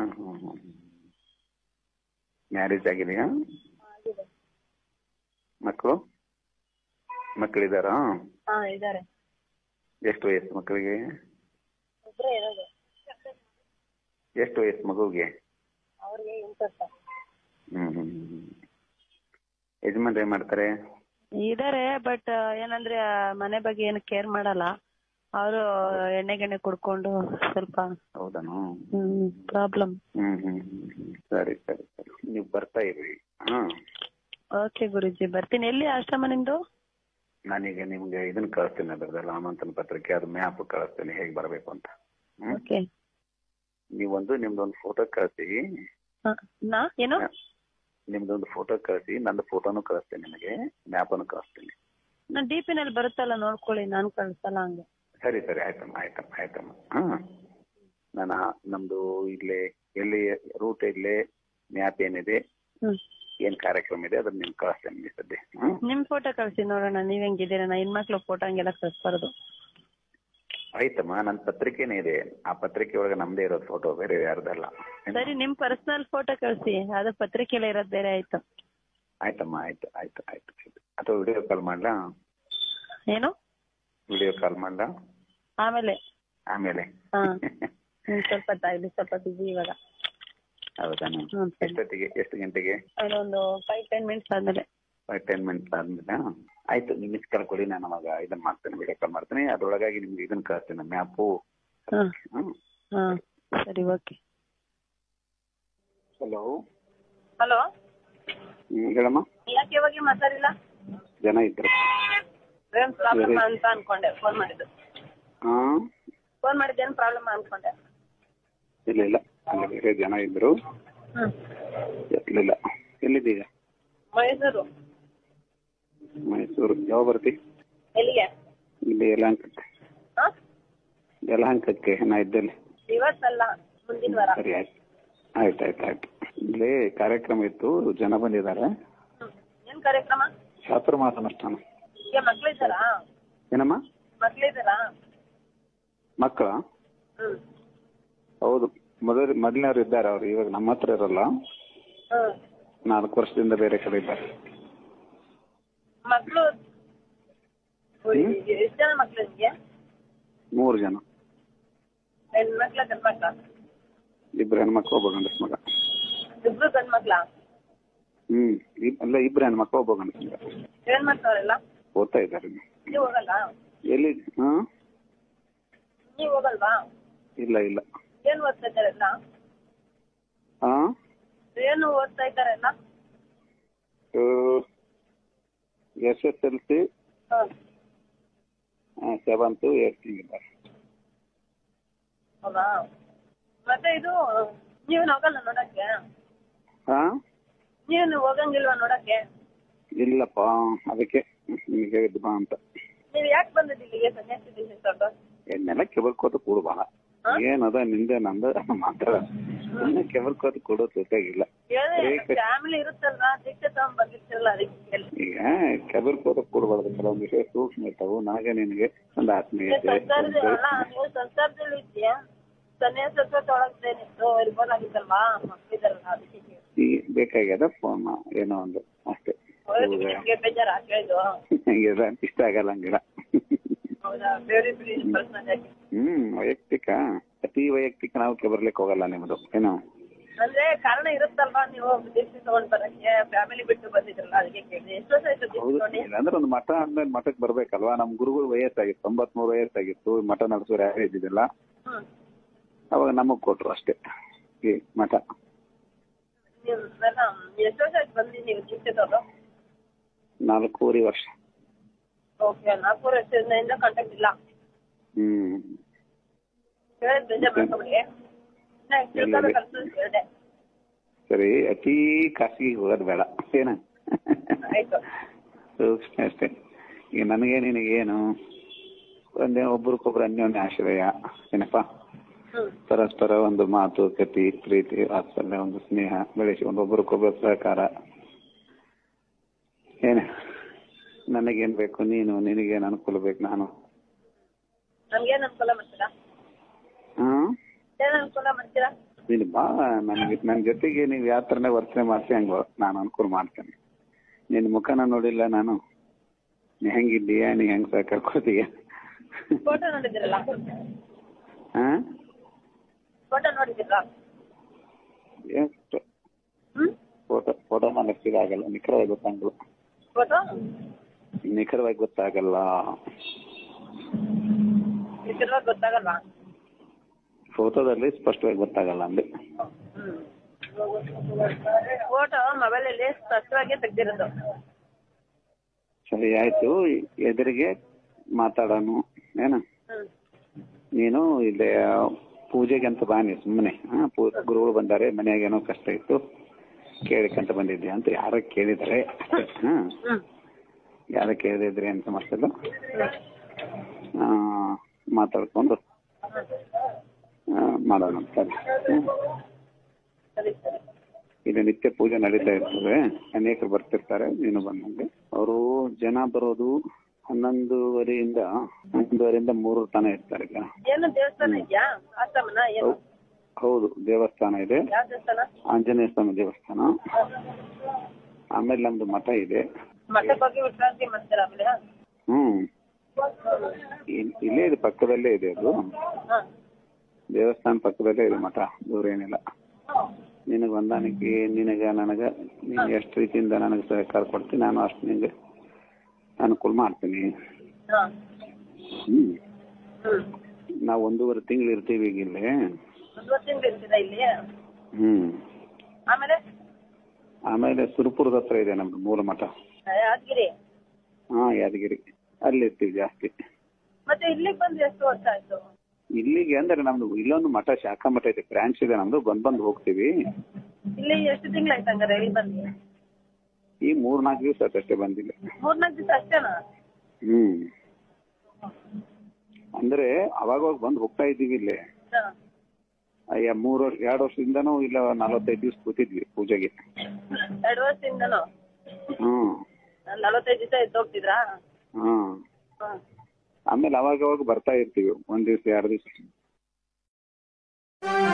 ಮ್ಯಾರೇಜ್ ಆಗಿದೆಯಾ ಆಗಿದೆ ಮಕ್ಕಳು ಮಕ್ಕಳಿದಾರಾ ಹಾ ಇದಾರೆ ಎಷ್ಟು ವಯಸ್ಸು ಮಕ್ಕಳಿಗೆ ಇಬ್ರೇ ಇರೋದು ಎಷ್ಟು ವಯಸ್ಸು ಮಗುವಿಗೆ ಅವ್ರಿಗೆ ಎಂಟು ವರ್ಷ ಹ್ಮ್ ಹ್ಮ್ ಹ್ಮ್. ಯಜಮಾನ್ರು ಏನ್ ಮಾಡ್ತಾರೆ ಇದಾರೆ ಬಟ್ ಏನಂದ್ರೆ ಆ, ಮನೆ ಬಗ್ಗೆ ಏನು ಕೇರ್ ಮಾಡಲ್ಲ ಅವರು ಎಣ್ಣೆ ಗೆಣ್ಣೆ ಕುಡ್ಕೊಂಡು ಸ್ವಲ್ಪ ಹೌದಾನು ಹ್ಮ್ ಪ್ರಾಬ್ಲಮ್ ಹ್ಮ್ ಹ್ಮ್ ಹ್ಮ್ ಹ್ಮ್. ಸರಿ ಸರಿ ಸರಿ ನೀವು ಬರ್ತಾ ಇರ್ರಿ ಹಾ ಓಕೆ ಗುರುಜಿ ಬರ್ತೀನಿ ಎಲ್ಲಿ ಆಶ್ರಮ ನಿಮ್ದು ನಾನೀಗ ನಿಮ್ಗೆ ಇದನ್ನ ಕಳಿಸ್ತೀನಿ ಅದ್ರದ್ದೆಲ್ಲ ಆಮಂತ್ರಣ ಪತ್ರಿಕೆ ಅದು ಮ್ಯಾಪ್ ಕಳಿಸ್ತೀನಿ ಹೇಗೆ ಬರಬೇಕು ಅಂತ ಹ್ಮ್ ಓಕೆ ನೀವೊಂದು ನಿಮ್ದೊಂದು ಫೋಟೋ ಕಳಿಸಿ ನಾ ಏನು ನಿಮ್ದೊಂದು ಫೋಟೋ ಕಳಿಸಿ ನಂದು ಫೋಟೋನು ಕಳಿಸ್ತೇನೆ ನಿಮಗೆ ಮ್ಯಾಪನ್ನು ಕಳಿಸ್ತೀನಿ ನಾನ್ ಡಿ ಪಿ ನಲ್ಲಿ ಬರುತ್ತಲ್ಲ ನೋಡ್ಕೊಳ್ಳಿ ನಾನ್ ಕಳ್ಸಲ್ಲ ಹಂಗೆ ಸರಿ ಸರಿ ಆಯ್ತಮ್ಮ ಆಯ್ತಮ್ಮ ಆಯ್ತಮ್ಮ ಹಾ ನಾನು ನಮ್ದು ಇಲ್ಲೇ ಎಲ್ಲಿ ರೂಟ್ ಇಲ್ಲೇ ಮ್ಯಾಪ್ ಏನಿದೆ ಹ್ಮ್ ಏನ್ ಕಾರ್ಯಕ್ರಮ ಇದೆ ಅದನ್ನ ನಿಮ್ಗೆ ಕಳಿಸ್ತೇನೆ ಈ ಸದ್ಯ ಹ್ಮ್ ನಿಮ್ ಫೋಟೋ ಕಳ್ಸಿ ನೋಡೋಣ ನೀವ್ ಹೆಂಗಿದ್ದೀರಾ ನಾ ಹೆಣ್ಮಕ್ಳು ಫೋಟೋ ಹಂಗೆಲ್ಲ ಕಳ್ಸ್ಬಾರ್ದು ಆಯ್ತಮ್ಮ ನನ್ನ ಪತ್ರಿಕೆನೇ ಇದೆ ಆ ಪತ್ರಿಕೆ ಒಳಗೆ ನಮ್ದೇ ಇರೋದು ಫೋಟೋ ಬೇರೆ ಯಾರ್ದಲ್ಲ ಸರಿ ನಿಮ್ ಪರ್ಸನಲ್ ಫೋಟೋ ಕಳ್ಸಿ ಅದು ಪತ್ರಿಕೆಲ್ಲ ಇರೋದ್ ಬೇರೆ ಆಯ್ತು ಆಯ್ತಮ್ಮ ಆಯ್ತು ಆಯ್ತು ಆಯ್ತು ಆಯ್ತು ಅಥವಾ ವಿಡಿಯೋ ಕಾಲ್ ಮಾಡ್ಲಾ ಏನು ವಿಡಿಯೋ ಕಾಲ್ ಮಾಡ್ಲಾ ಆಮೇಲೆ ಆಮೇಲೆ ಹಾ ಹ್ಮ್ ಸ್ವಲ್ಪ ಹೊತ್ತಾಗ್ಲಿ ಸ್ವಲ್ಪ ಬಿಸಿ ಇವಾಗ ಹೌದಾನ ಹ್ಮ್ ಸರಿ ಎಷ್ಟೊತ್ತಿಗೆ ಎಷ್ಟು ಗಂಟೆಗೆ ಒಂದು ಫೈವ್ ಟೆನ್ ಮಿನಿಟ್ಸ್ ಆದ್ಮೇಲೆ ಫೈವ್ ಟೆನ್ ಮಿನಿಟ್ಸ್ ಆದ್ಮೇಲೆ ಆಯ್ತು ನಿಮ್ ಮಿಸ್ ಕಾಲ್ ಕೊಡಿ ನಾನು ಅವಾಗ ಇದನ್ನ ಮಾಡ್ತೇನೆ ವಿಡಿಯೋ ಕಾಲ್ ಮಾಡ್ತೇನೆ ಅದ್ರೊಳಗಾಗಿ ನಿಮ್ಗೆ ಇದನ್ನ ಕಳಿಸ್ತೇನೆ ಮ್ಯಾಪು ಹಾ ಹ್ಮ್ ಹಾ ಸರಿ ಓಕೆ ಹಲೋ ಹಲೋ ಹೇಳಮ್ಮ ಯಾಕೆ ಇವಾಗ ಮಾತಾಡಿಲ್ಲ ಜನ ಇದ್ರು ಏನ್ ಪ್ರಾಬ್ಲಮ್ ಅಂತ ಅನ್ಕೊಂಡೆ ಫೋನ್ ಮಾಡಿದ್ದು ಹಾ ಫೋನ್ ಮಾಡಿದ್ದು ಏನ್ ಪ್ರಾಬ್ಲಮ್ ಅನ್ಕೊಂಡೆ ಇಲ್ಲ ಇಲ್ಲ ಅಲ್ಲಿ ಬೇರೆ ಜನ ಇದ್ರು ಹ್ಮ್ ಇರ್ಲಿಲ್ಲ ಎಲ್ಲಿದ್ದೀಗ ಮೈಸೂರು ಮೈಸೂರು ಯಾವ ಬರ್ತಿ ಎಲ್ಲಿಗೆ ಇಲ್ಲಿ ಯಲಹಂಕಕ್ಕೆ ಹಾ ಯಲಹಂಕಕ್ಕೆ ನಾ ಇದ್ದಲ್ಲಿ ಇವತ್ತಲ್ಲ ಮುಂದಿನ ವಾರ ಸರಿ ಆಯ್ತು ಆಯ್ತು ಆಯ್ತು ಆಯ್ತು ಇಲ್ಲಿ ಕಾರ್ಯಕ್ರಮ ಇತ್ತು ಜನ ಬಂದಿದ್ದಾರೆ ಹ್ಮ್. ಏನ್ ಕಾರ್ಯಕ್ರಮ ಚಾತುರ್ಮಾಸ ಅನುಷ್ಠಾನ ಈಗ ಮಕ್ಳಿದ್ದಾರಾ ಏನಮ್ಮ ಮಕ್ಳಿದ್ದಾರಾ ಮಕ್ಕಳ ಹ್ಮ್ ಹೌದು ಮೊದಲ ಮೊದಲನೇವ್ರು ಇದ್ದಾರೆ ಅವ್ರು ಇವಾಗ ನಮ್ಮ ಹತ್ರ ಇರಲ್ಲ ಹ್ಮ್ ನಾಲ್ಕು ವರ್ಷದಿಂದ ಬೇರೆ ಕಡೆ ಇದ್ದಾರೆ ಮಕ್ಳು ಎಷ್ಟು ಜನ ಮಕ್ಳು ನಿಮ್ಗೆ ಮೂರು ಜನ ಹೆಣ್ಮಕ್ಳ ಗಂಡ್ ಮಕ್ಳ ಇಬ್ರು ಹೆಣ್ಮಕ್ಳು ಒಬ್ಬ ಗಂಡಸ್ ಮಗ ಇಬ್ರು ಗಂಡ್ ಮಕ್ಳ ಹ್ಮ್ ಇಬ್- ಅಲ್ಲ ಇಬ್ರು ಹೆಣ್ಮಕ್ಳು ಒಬ್ಬ ಗಂಡಸ್ ಮಗ ಏನ್ ಮಾಡ್ತಾವ್ರೆಲ್ಲ ಓದ್ತಾ ಇದ್ದಾರೆ ಇನ್ನು. ನೀವ್ ಹೋಗಲ್ಲ ಎಲ್ಲಿ ಹಾ ನೀವ್ ಹೋಗಲ್ವಾ ಇಲ್ಲ ಇಲ್ಲ ಏನ್ ಓದ್ತಾ ಇದ್ದಾರೆಲ್ಲ ಹಾ ಏನು ಓದ್ತಾ ಇದ್ದಾರೆಲ್ಲ ಎಸ್ ಎಸ್ ಎಲ್ ಸಿ ಹ್ಮ್ ಸೆವೆಂತ್ ಏಟ್ ಇದ್ದಾರೆ ಹೌದಾ ಮತ್ತೆ ಇದು ನೀವು ಹೋಗಲ್ಲ ನೋಡಕ್ಕೆ ಹಾ ನೀನು ಹೋಗಂಗಿಲ್ವಾ ನೋಡಕ್ಕೆ ಇಲ್ಲಪ್ಪ ಅದಕ್ಕೆ ನಿಮಗೆ ಹೇಳಿದ್ದು ಬಾ ಅಂತ ನೀವ್ ಯಾಕೆ ಬಂದಿದ್ದು ಇಲ್ಲಿಗೆ ಸನ್ಯಾಸಿ ದೀಕ್ಷಿತ ಎನ್ನೆಲ್ಲ ಕೆಬಲ್ಕೋತ ಕೂಡು ಬಾ ಹಾ? ಏನದ ನಿಂದೆ ನಂದ ಮಾತಾಡ ಸುಮ್ಮನೆ ಕೆಬಲ್ಕೋತ ಕೊಡೋದು ಬೇಕಾಗಿಲ್ಲ ಫ್ಯಾಮಿಲಿ ಇರುತ್ತಲ್ವಾ ದೀಕ್ಷೆ ತಗೊಂಡ್ ಬಂದಿರ್ತಿರಲ್ಲ ಅದಕ್ಕೆ ಕೇಳ್ದೆ. ಈಗ ಕೆಬಲ್ಕೋತ ಕೂಡಬಾರ್ದು ಕೆಲವೊಂದು ವಿಷಯ ಸೂಕ್ಷ್ಮ ಇರ್ತಾವು ನನಗೆ ನಿನಗೆ ಒಂದು ಆತ್ಮೀಯತೆ ಸಂಸಾರದ ಅಲ್ಲ ನೀವು ಸಂಸಾರದಲ್ಲಿ ಇದ್ದೀಯಾ ಸನ್ಯಾಸತ್ವ ತೊಳಗ್ದೇನಿತ್ತು ಇರ್ಬೋದಾಗಿತ್ತಲ್ವಾ ಮಕ್ಳಿದಾರಲ್ಲ ಅದಕ್ಕೆ ಕೇಳ್ದೆ. ಈ ಬೇಕಾಗ್ಯದ ಫೋನ್ ಏನೋ ಒಂದು ಅಷ್ಟೇ ಹೌದು, ನಿಮ್ಗೆ ಬೇಜಾರ ಕೇಳಿದ್ದು ಹಂಗಿಲ್ಲ ಇಷ್ಟ ಆಗಲ್ಲ ಹಂಗಿಲ್ಲ ಹೌದಾ ಬೇರೆ ಬೇರೆ ಪರ್ಸನಲ್ ಆಗಿ ಹ್ಮ್ ವೈಯಕ್ತಿಕ ಅತಿ ವೈಯಕ್ತಿಕ ನಾವು ಕೆಬರ್ಲಿಕ್ಕೆ ಹೋಗಲ್ಲ ನಿಮ್ದು ಏನೋ ಅಂದ್ರೆ ಕಾರಣ ಇರುತ್ತಲ್ವಾ ನೀವು ದೀಕ್ಷೆ ತಗೊಂಡ್ ಬರಕ್ಕೆ ಫ್ಯಾಮಿಲಿ ಬಿಟ್ಟು ಬಂದಿದ್ರಲ್ಲ ಅದಕ್ಕೆ ಕೇಳಿದೆ ಎಷ್ಟು ವರ್ಷ ಆಯ್ತು ದೀಕ್ಷೆ ಹೌದು ತಗೊಂಡು ಅಂದ್ರೆ ಒಂದು ಮಠ ಆದ್ಮೇಲೆ ಮಠಕ್ಕೆ ಬರ್ಬೇಕಲ್ವಾ ನಮ್ ಗುರುಗಳು ವಯಸ್ಸಾಗಿತ್ತು ತೊಂಬತ್ಮೂರು ವಯಸ್ಸಾಗಿತ್ತು ಮಠ ನಡೆಸೋರು ಯಾರೇ ಇದ್ದಿದ್ದಿಲ್ಲ ಹ್ಮ್ ಅವಾಗ ನಮಗ್ ಕೊಟ್ರು ಅಷ್ಟೇ ಈ ಮಠ ನೀವು ನನ್ನ ಎಷ್ಟು ವರ್ಷ ಆಯ್ತು ಬಂದು ನೀವು ದೀಕ್ಷೆ ತಗೊಂಡು ನಾಲ್ಕೂವರೆ ವರ್ಷ ಓಕೆ ನಾಲ್ಕು ವರ್ಷದಿಂದ ಕಾಂಟ್ಯಾಕ್ಟ್ ಇಲ್ಲ ಹ್ಮ್ ಹೇಳಿದ್ ಬೇಜಾರ್ ಮಾಡ್ಕೊಬಿಡಿ ನಾ ತಿಳ್ಕೊಬೇಕಂತ ಹೇಳಿದೆ ಸರಿ ಅತಿ ಖಾಸಗಿ ಹೋಗೋದು ಬೇಡ ಏನ ಆಯ್ತು ಸೂಕ್ಷ್ಮ ಅಷ್ಟೇ ಈಗ ನನಗೆ ನಿನಗೇನು ಒಂದೇ ಒಬ್ರಿಗೊಬ್ರು ಅನ್ಯೋನ್ಯ ಆಶ್ರಯ ಏನಪ್ಪಾ ಹ್ಮ್ ಪರಸ್ಪರ ಒಂದು ಮಾತು ಕತಿ ಪ್ರೀತಿ ವಾತ್ಸಲ್ಯ ಒಂದು ಸ್ನೇಹ ಬೆಳೆಸಿಕೊಂಡು ಒಬ್ರಿಗೊಬ್ರು ಸಹಕಾರ ಏನ ನನಗೇನ್ ಬೇಕು ನೀನು ನಿನಗೇನು ಅನುಕೂಲ ಬೇಕು ನಾನು ನಮ್ಗೇನ್ ಅನುಕೂಲ ಮಾಡ್ತೀರಾ ಹ್ಮ್ ಏನ್ ಅನುಕೂಲ ಮಾಡ್ತೀರಾ ನೀನು ಬಾ ನನ್ಗೆ ನನ್ನ ಜೊತೆಗೆ ನೀವು ಯಾವ ಥರನೇ ವರ್ತನೆ ಮಾಡ್ತಿ ಹಂಗ ನಾನು ಅನುಕೂಲ ಮಾಡ್ತೇನೆ ನಿನ್ನ ಮುಖನ ನೋಡಿಲ್ಲ ನಾನು ನೀ ಹೆಂಗಿದ್ದೀಯ ನೀ ಹೆಂಗ್ ಸಹಕಾರ ಕೊಡ್ತೀಯ ಫೋಟೋ ನೋಡಿದಿರಲ್ಲ ಹಾ ಫೋಟೋ ನೋಡಿದಿರಾ ಹ್ಮ್ ಫೋಟೋ ಫೋಟೋ ಮಾಡಕ್ಕೆ ಆಗಲ್ಲ ನಿಖರವಾಗಿ ಗೊತ್ತಾಗಲ್ಲ ಫೋಟೋ ನಿಖರವಾಗಿ ಗೊತ್ತಾಗಲ್ಲ ಇದ್ರಲ್ಲಿ ಗೊತ್ತಾಗಲ್ವಾ ಫೋಟೋದಲ್ಲಿ ಸ್ಪಷ್ಟವಾಗಿ ಗೊತ್ತಾಗಲ್ಲ ಅಂದೆ ಫೋಟೋ ಮೊಬೈಲ್ ಅಲ್ಲಿ ಸ್ಪಷ್ಟವಾಗಿ ತೆಗ್ದಿರೋದು ಸರಿ ಆಯ್ತು ಎದುರಿಗೆ ಮಾತಾಡೋಣ ಏನ ಹ್ಮ್ ನೀನು ಇಲ್ಲಿ ಪೂಜೆಗೆ ಅಂತ ಬಾನಿ ಸುಮ್ಮನೆ ಹಾ ಪೂ ಗುರುಗಳು ಬಂದಾರೆ ಮನೆಯಾಗ ಏನೋ ಕಷ್ಟ ಇತ್ತು ಕೇಳಿಕಂತ ಬಂದಿದ್ದೆ ಅಂತ ಯಾರೋ ಕೇಳಿದರೆ ಹಾಂ ಹ್ಮ್ ಯಾರೋ ಕೇಳಿದ್ರಿ ಅಂತ ಸಮಸ್ಯೆ ಮಾತಾಡ್ಕೊಂಡು ಆ, ಮಾಡೋಣ ಸರಿ ಹ್ಮ್. ಸರಿ ಸರಿ ಇಲ್ಲಿ ನಿತ್ಯ ಪೂಜೆ ನಡೀತಾ ಇರ್ತದೆ ಅನೇಕರು ಬರ್ತಿರ್ತಾರೆ ನೀನು ಬಂದಂಗೆ ಅವರು ಜನ ಬರೋದು ಹನ್ನೊಂದುವರೆಯಿಂದ ಹನ್ನೊಂದುವರೆಯಿಂದ ಮೂರು ತನ ಇರ್ತಾರೆ ಈಗ ಏನು ದೇವಸ್ಥಾನ ಇದೆಯಾ ಆಶ್ರಮನ ಏನು ಹೌದು ದೇವಸ್ಥಾನ ಇದೆ ಯಾವ ದೇವಸ್ಥಾನ ಆಂಜನೇಯ ಸ್ವಾಮಿ ದೇವಸ್ಥಾನ ಆಮೇಲೆ ನಮ್ದು ಮಠ ಇದೆ ಮಠಕ್ಕೆ ಹೋಗಿ ವಿಶ್ರಾಂತಿ ಮಾಡ್ತೀರಾ ಆಮೇಲೆ ಹ್ಮ್ ಇಲ್- ಇಲ್ಲೇ ಇದೆ ಪಕ್ಕದಲ್ಲೇ ಇದೆ ಅದು ಹಾ ದೇವಸ್ಥಾನ ಪಕ್ಕದಲ್ಲೇ ಇದೆ ಮಠ ದೂರ ಏನಿಲ್ಲ ನಿನಗೆ ಹೊಂದಾಣಿಕೆ ನಿನಗ ನನಗ ನೀನು ಎಷ್ಟು ರೀತಿಯಿಂದ ನನಗೆ ಸಹಕಾರ ಕೊಡ್ತೀನಿ ನಾನು ಅಷ್ಟು ನಿನಗೆ ಅನುಕೂಲ ಮಾಡ್ತೀನಿ ಹಾ ಹ್ಮ್ ಹ್ಮ್ ನಾವು ಒಂದೂವರೆ ತಿಂಗಳು ಇರ್ತೀವಿ ಈಗ ಇಲ್ಲಿ ಒಂದು ವರ್ಷದಿಂದ ಇರ್ತೀರಾ ಇಲ್ಲಿ ಹ್ಮ್ ಆಮೇಲೆ ಆಮೇಲೆ ಸುರಪುರದ ಹತ್ರ ಇದೆ ನಮ್ದು ಮೂಲ ಮಠ ಯಾದಗಿರಿ ಹಾ ಯಾದಗಿರಿ ಅಲ್ಲಿ ಇರ್ತೀವಿ ಜಾಸ್ತಿ ಮತ್ತೆ ಇಲ್ಲಿಗೆ ಬಂದು ಎಷ್ಟು ವರ್ಷ ಆಯ್ತು ಇಲ್ಲಿಗೆ ಅಂದ್ರೆ ನಮ್ದು ಇಲ್ಲೊಂದು ಮಠ ಶಾಖಾ ಮಠ ಇದೆ ಬ್ರಾಂಚ್ ಇದೆ ನಮ್ದು ಬಂದ್ ಬಂದ್ ಹೋಗ್ತೀವಿ ಇಲ್ಲಿ ಎಷ್ಟು ತಿಂಗಳಾಯ್ತು ಹಂಗಾರೆ ಇಲ್ಲಿ ಬಂದು ಈ ಮೂರ್ ನಾಲ್ಕು ದಿವಸ ಅಷ್ಟೇ ಬಂದಿಲ್ಲ ಮೂರ್ನಾಲ್ಕು ದಿವಸ ಅಷ್ಟೇನಾ ಹ್ಮ್ ಅಂದ್ರೆ ಅವಾಗ ಅವಾಗ ಬಂದ್ ಹೋಗ್ತಾ ಇದ್ದೀವಿ ಇಲ್ಲಿ ಹಾ. ಅಯ್ಯ ಮೂರ್ ವರ್ಷ ಎರಡು ವರ್ಷದಿಂದನೂ ಇಲ್ಲ ನಲವತ್ತೈದು ದಿವಸ ಕೂತಿದ್ವಿ ಪೂಜೆಗೆ ಎರಡು ವರ್ಷದಿಂದನೂ ಹ್ಮ್ ನಲವತ್ತೈದು ದಿವಸ ಎದ್ದು ಹೋಗ್ತಿದ್ರಾ ಹ್ಮ್ ಹಾ ಆಮೇಲೆ ಅವಾಗ ಅವಾಗ ಬರ್ತಾ ಇರ್ತೀವಿ ಒಂದ್ ದಿವ್ಸ ಎರಡು ದಿವಸ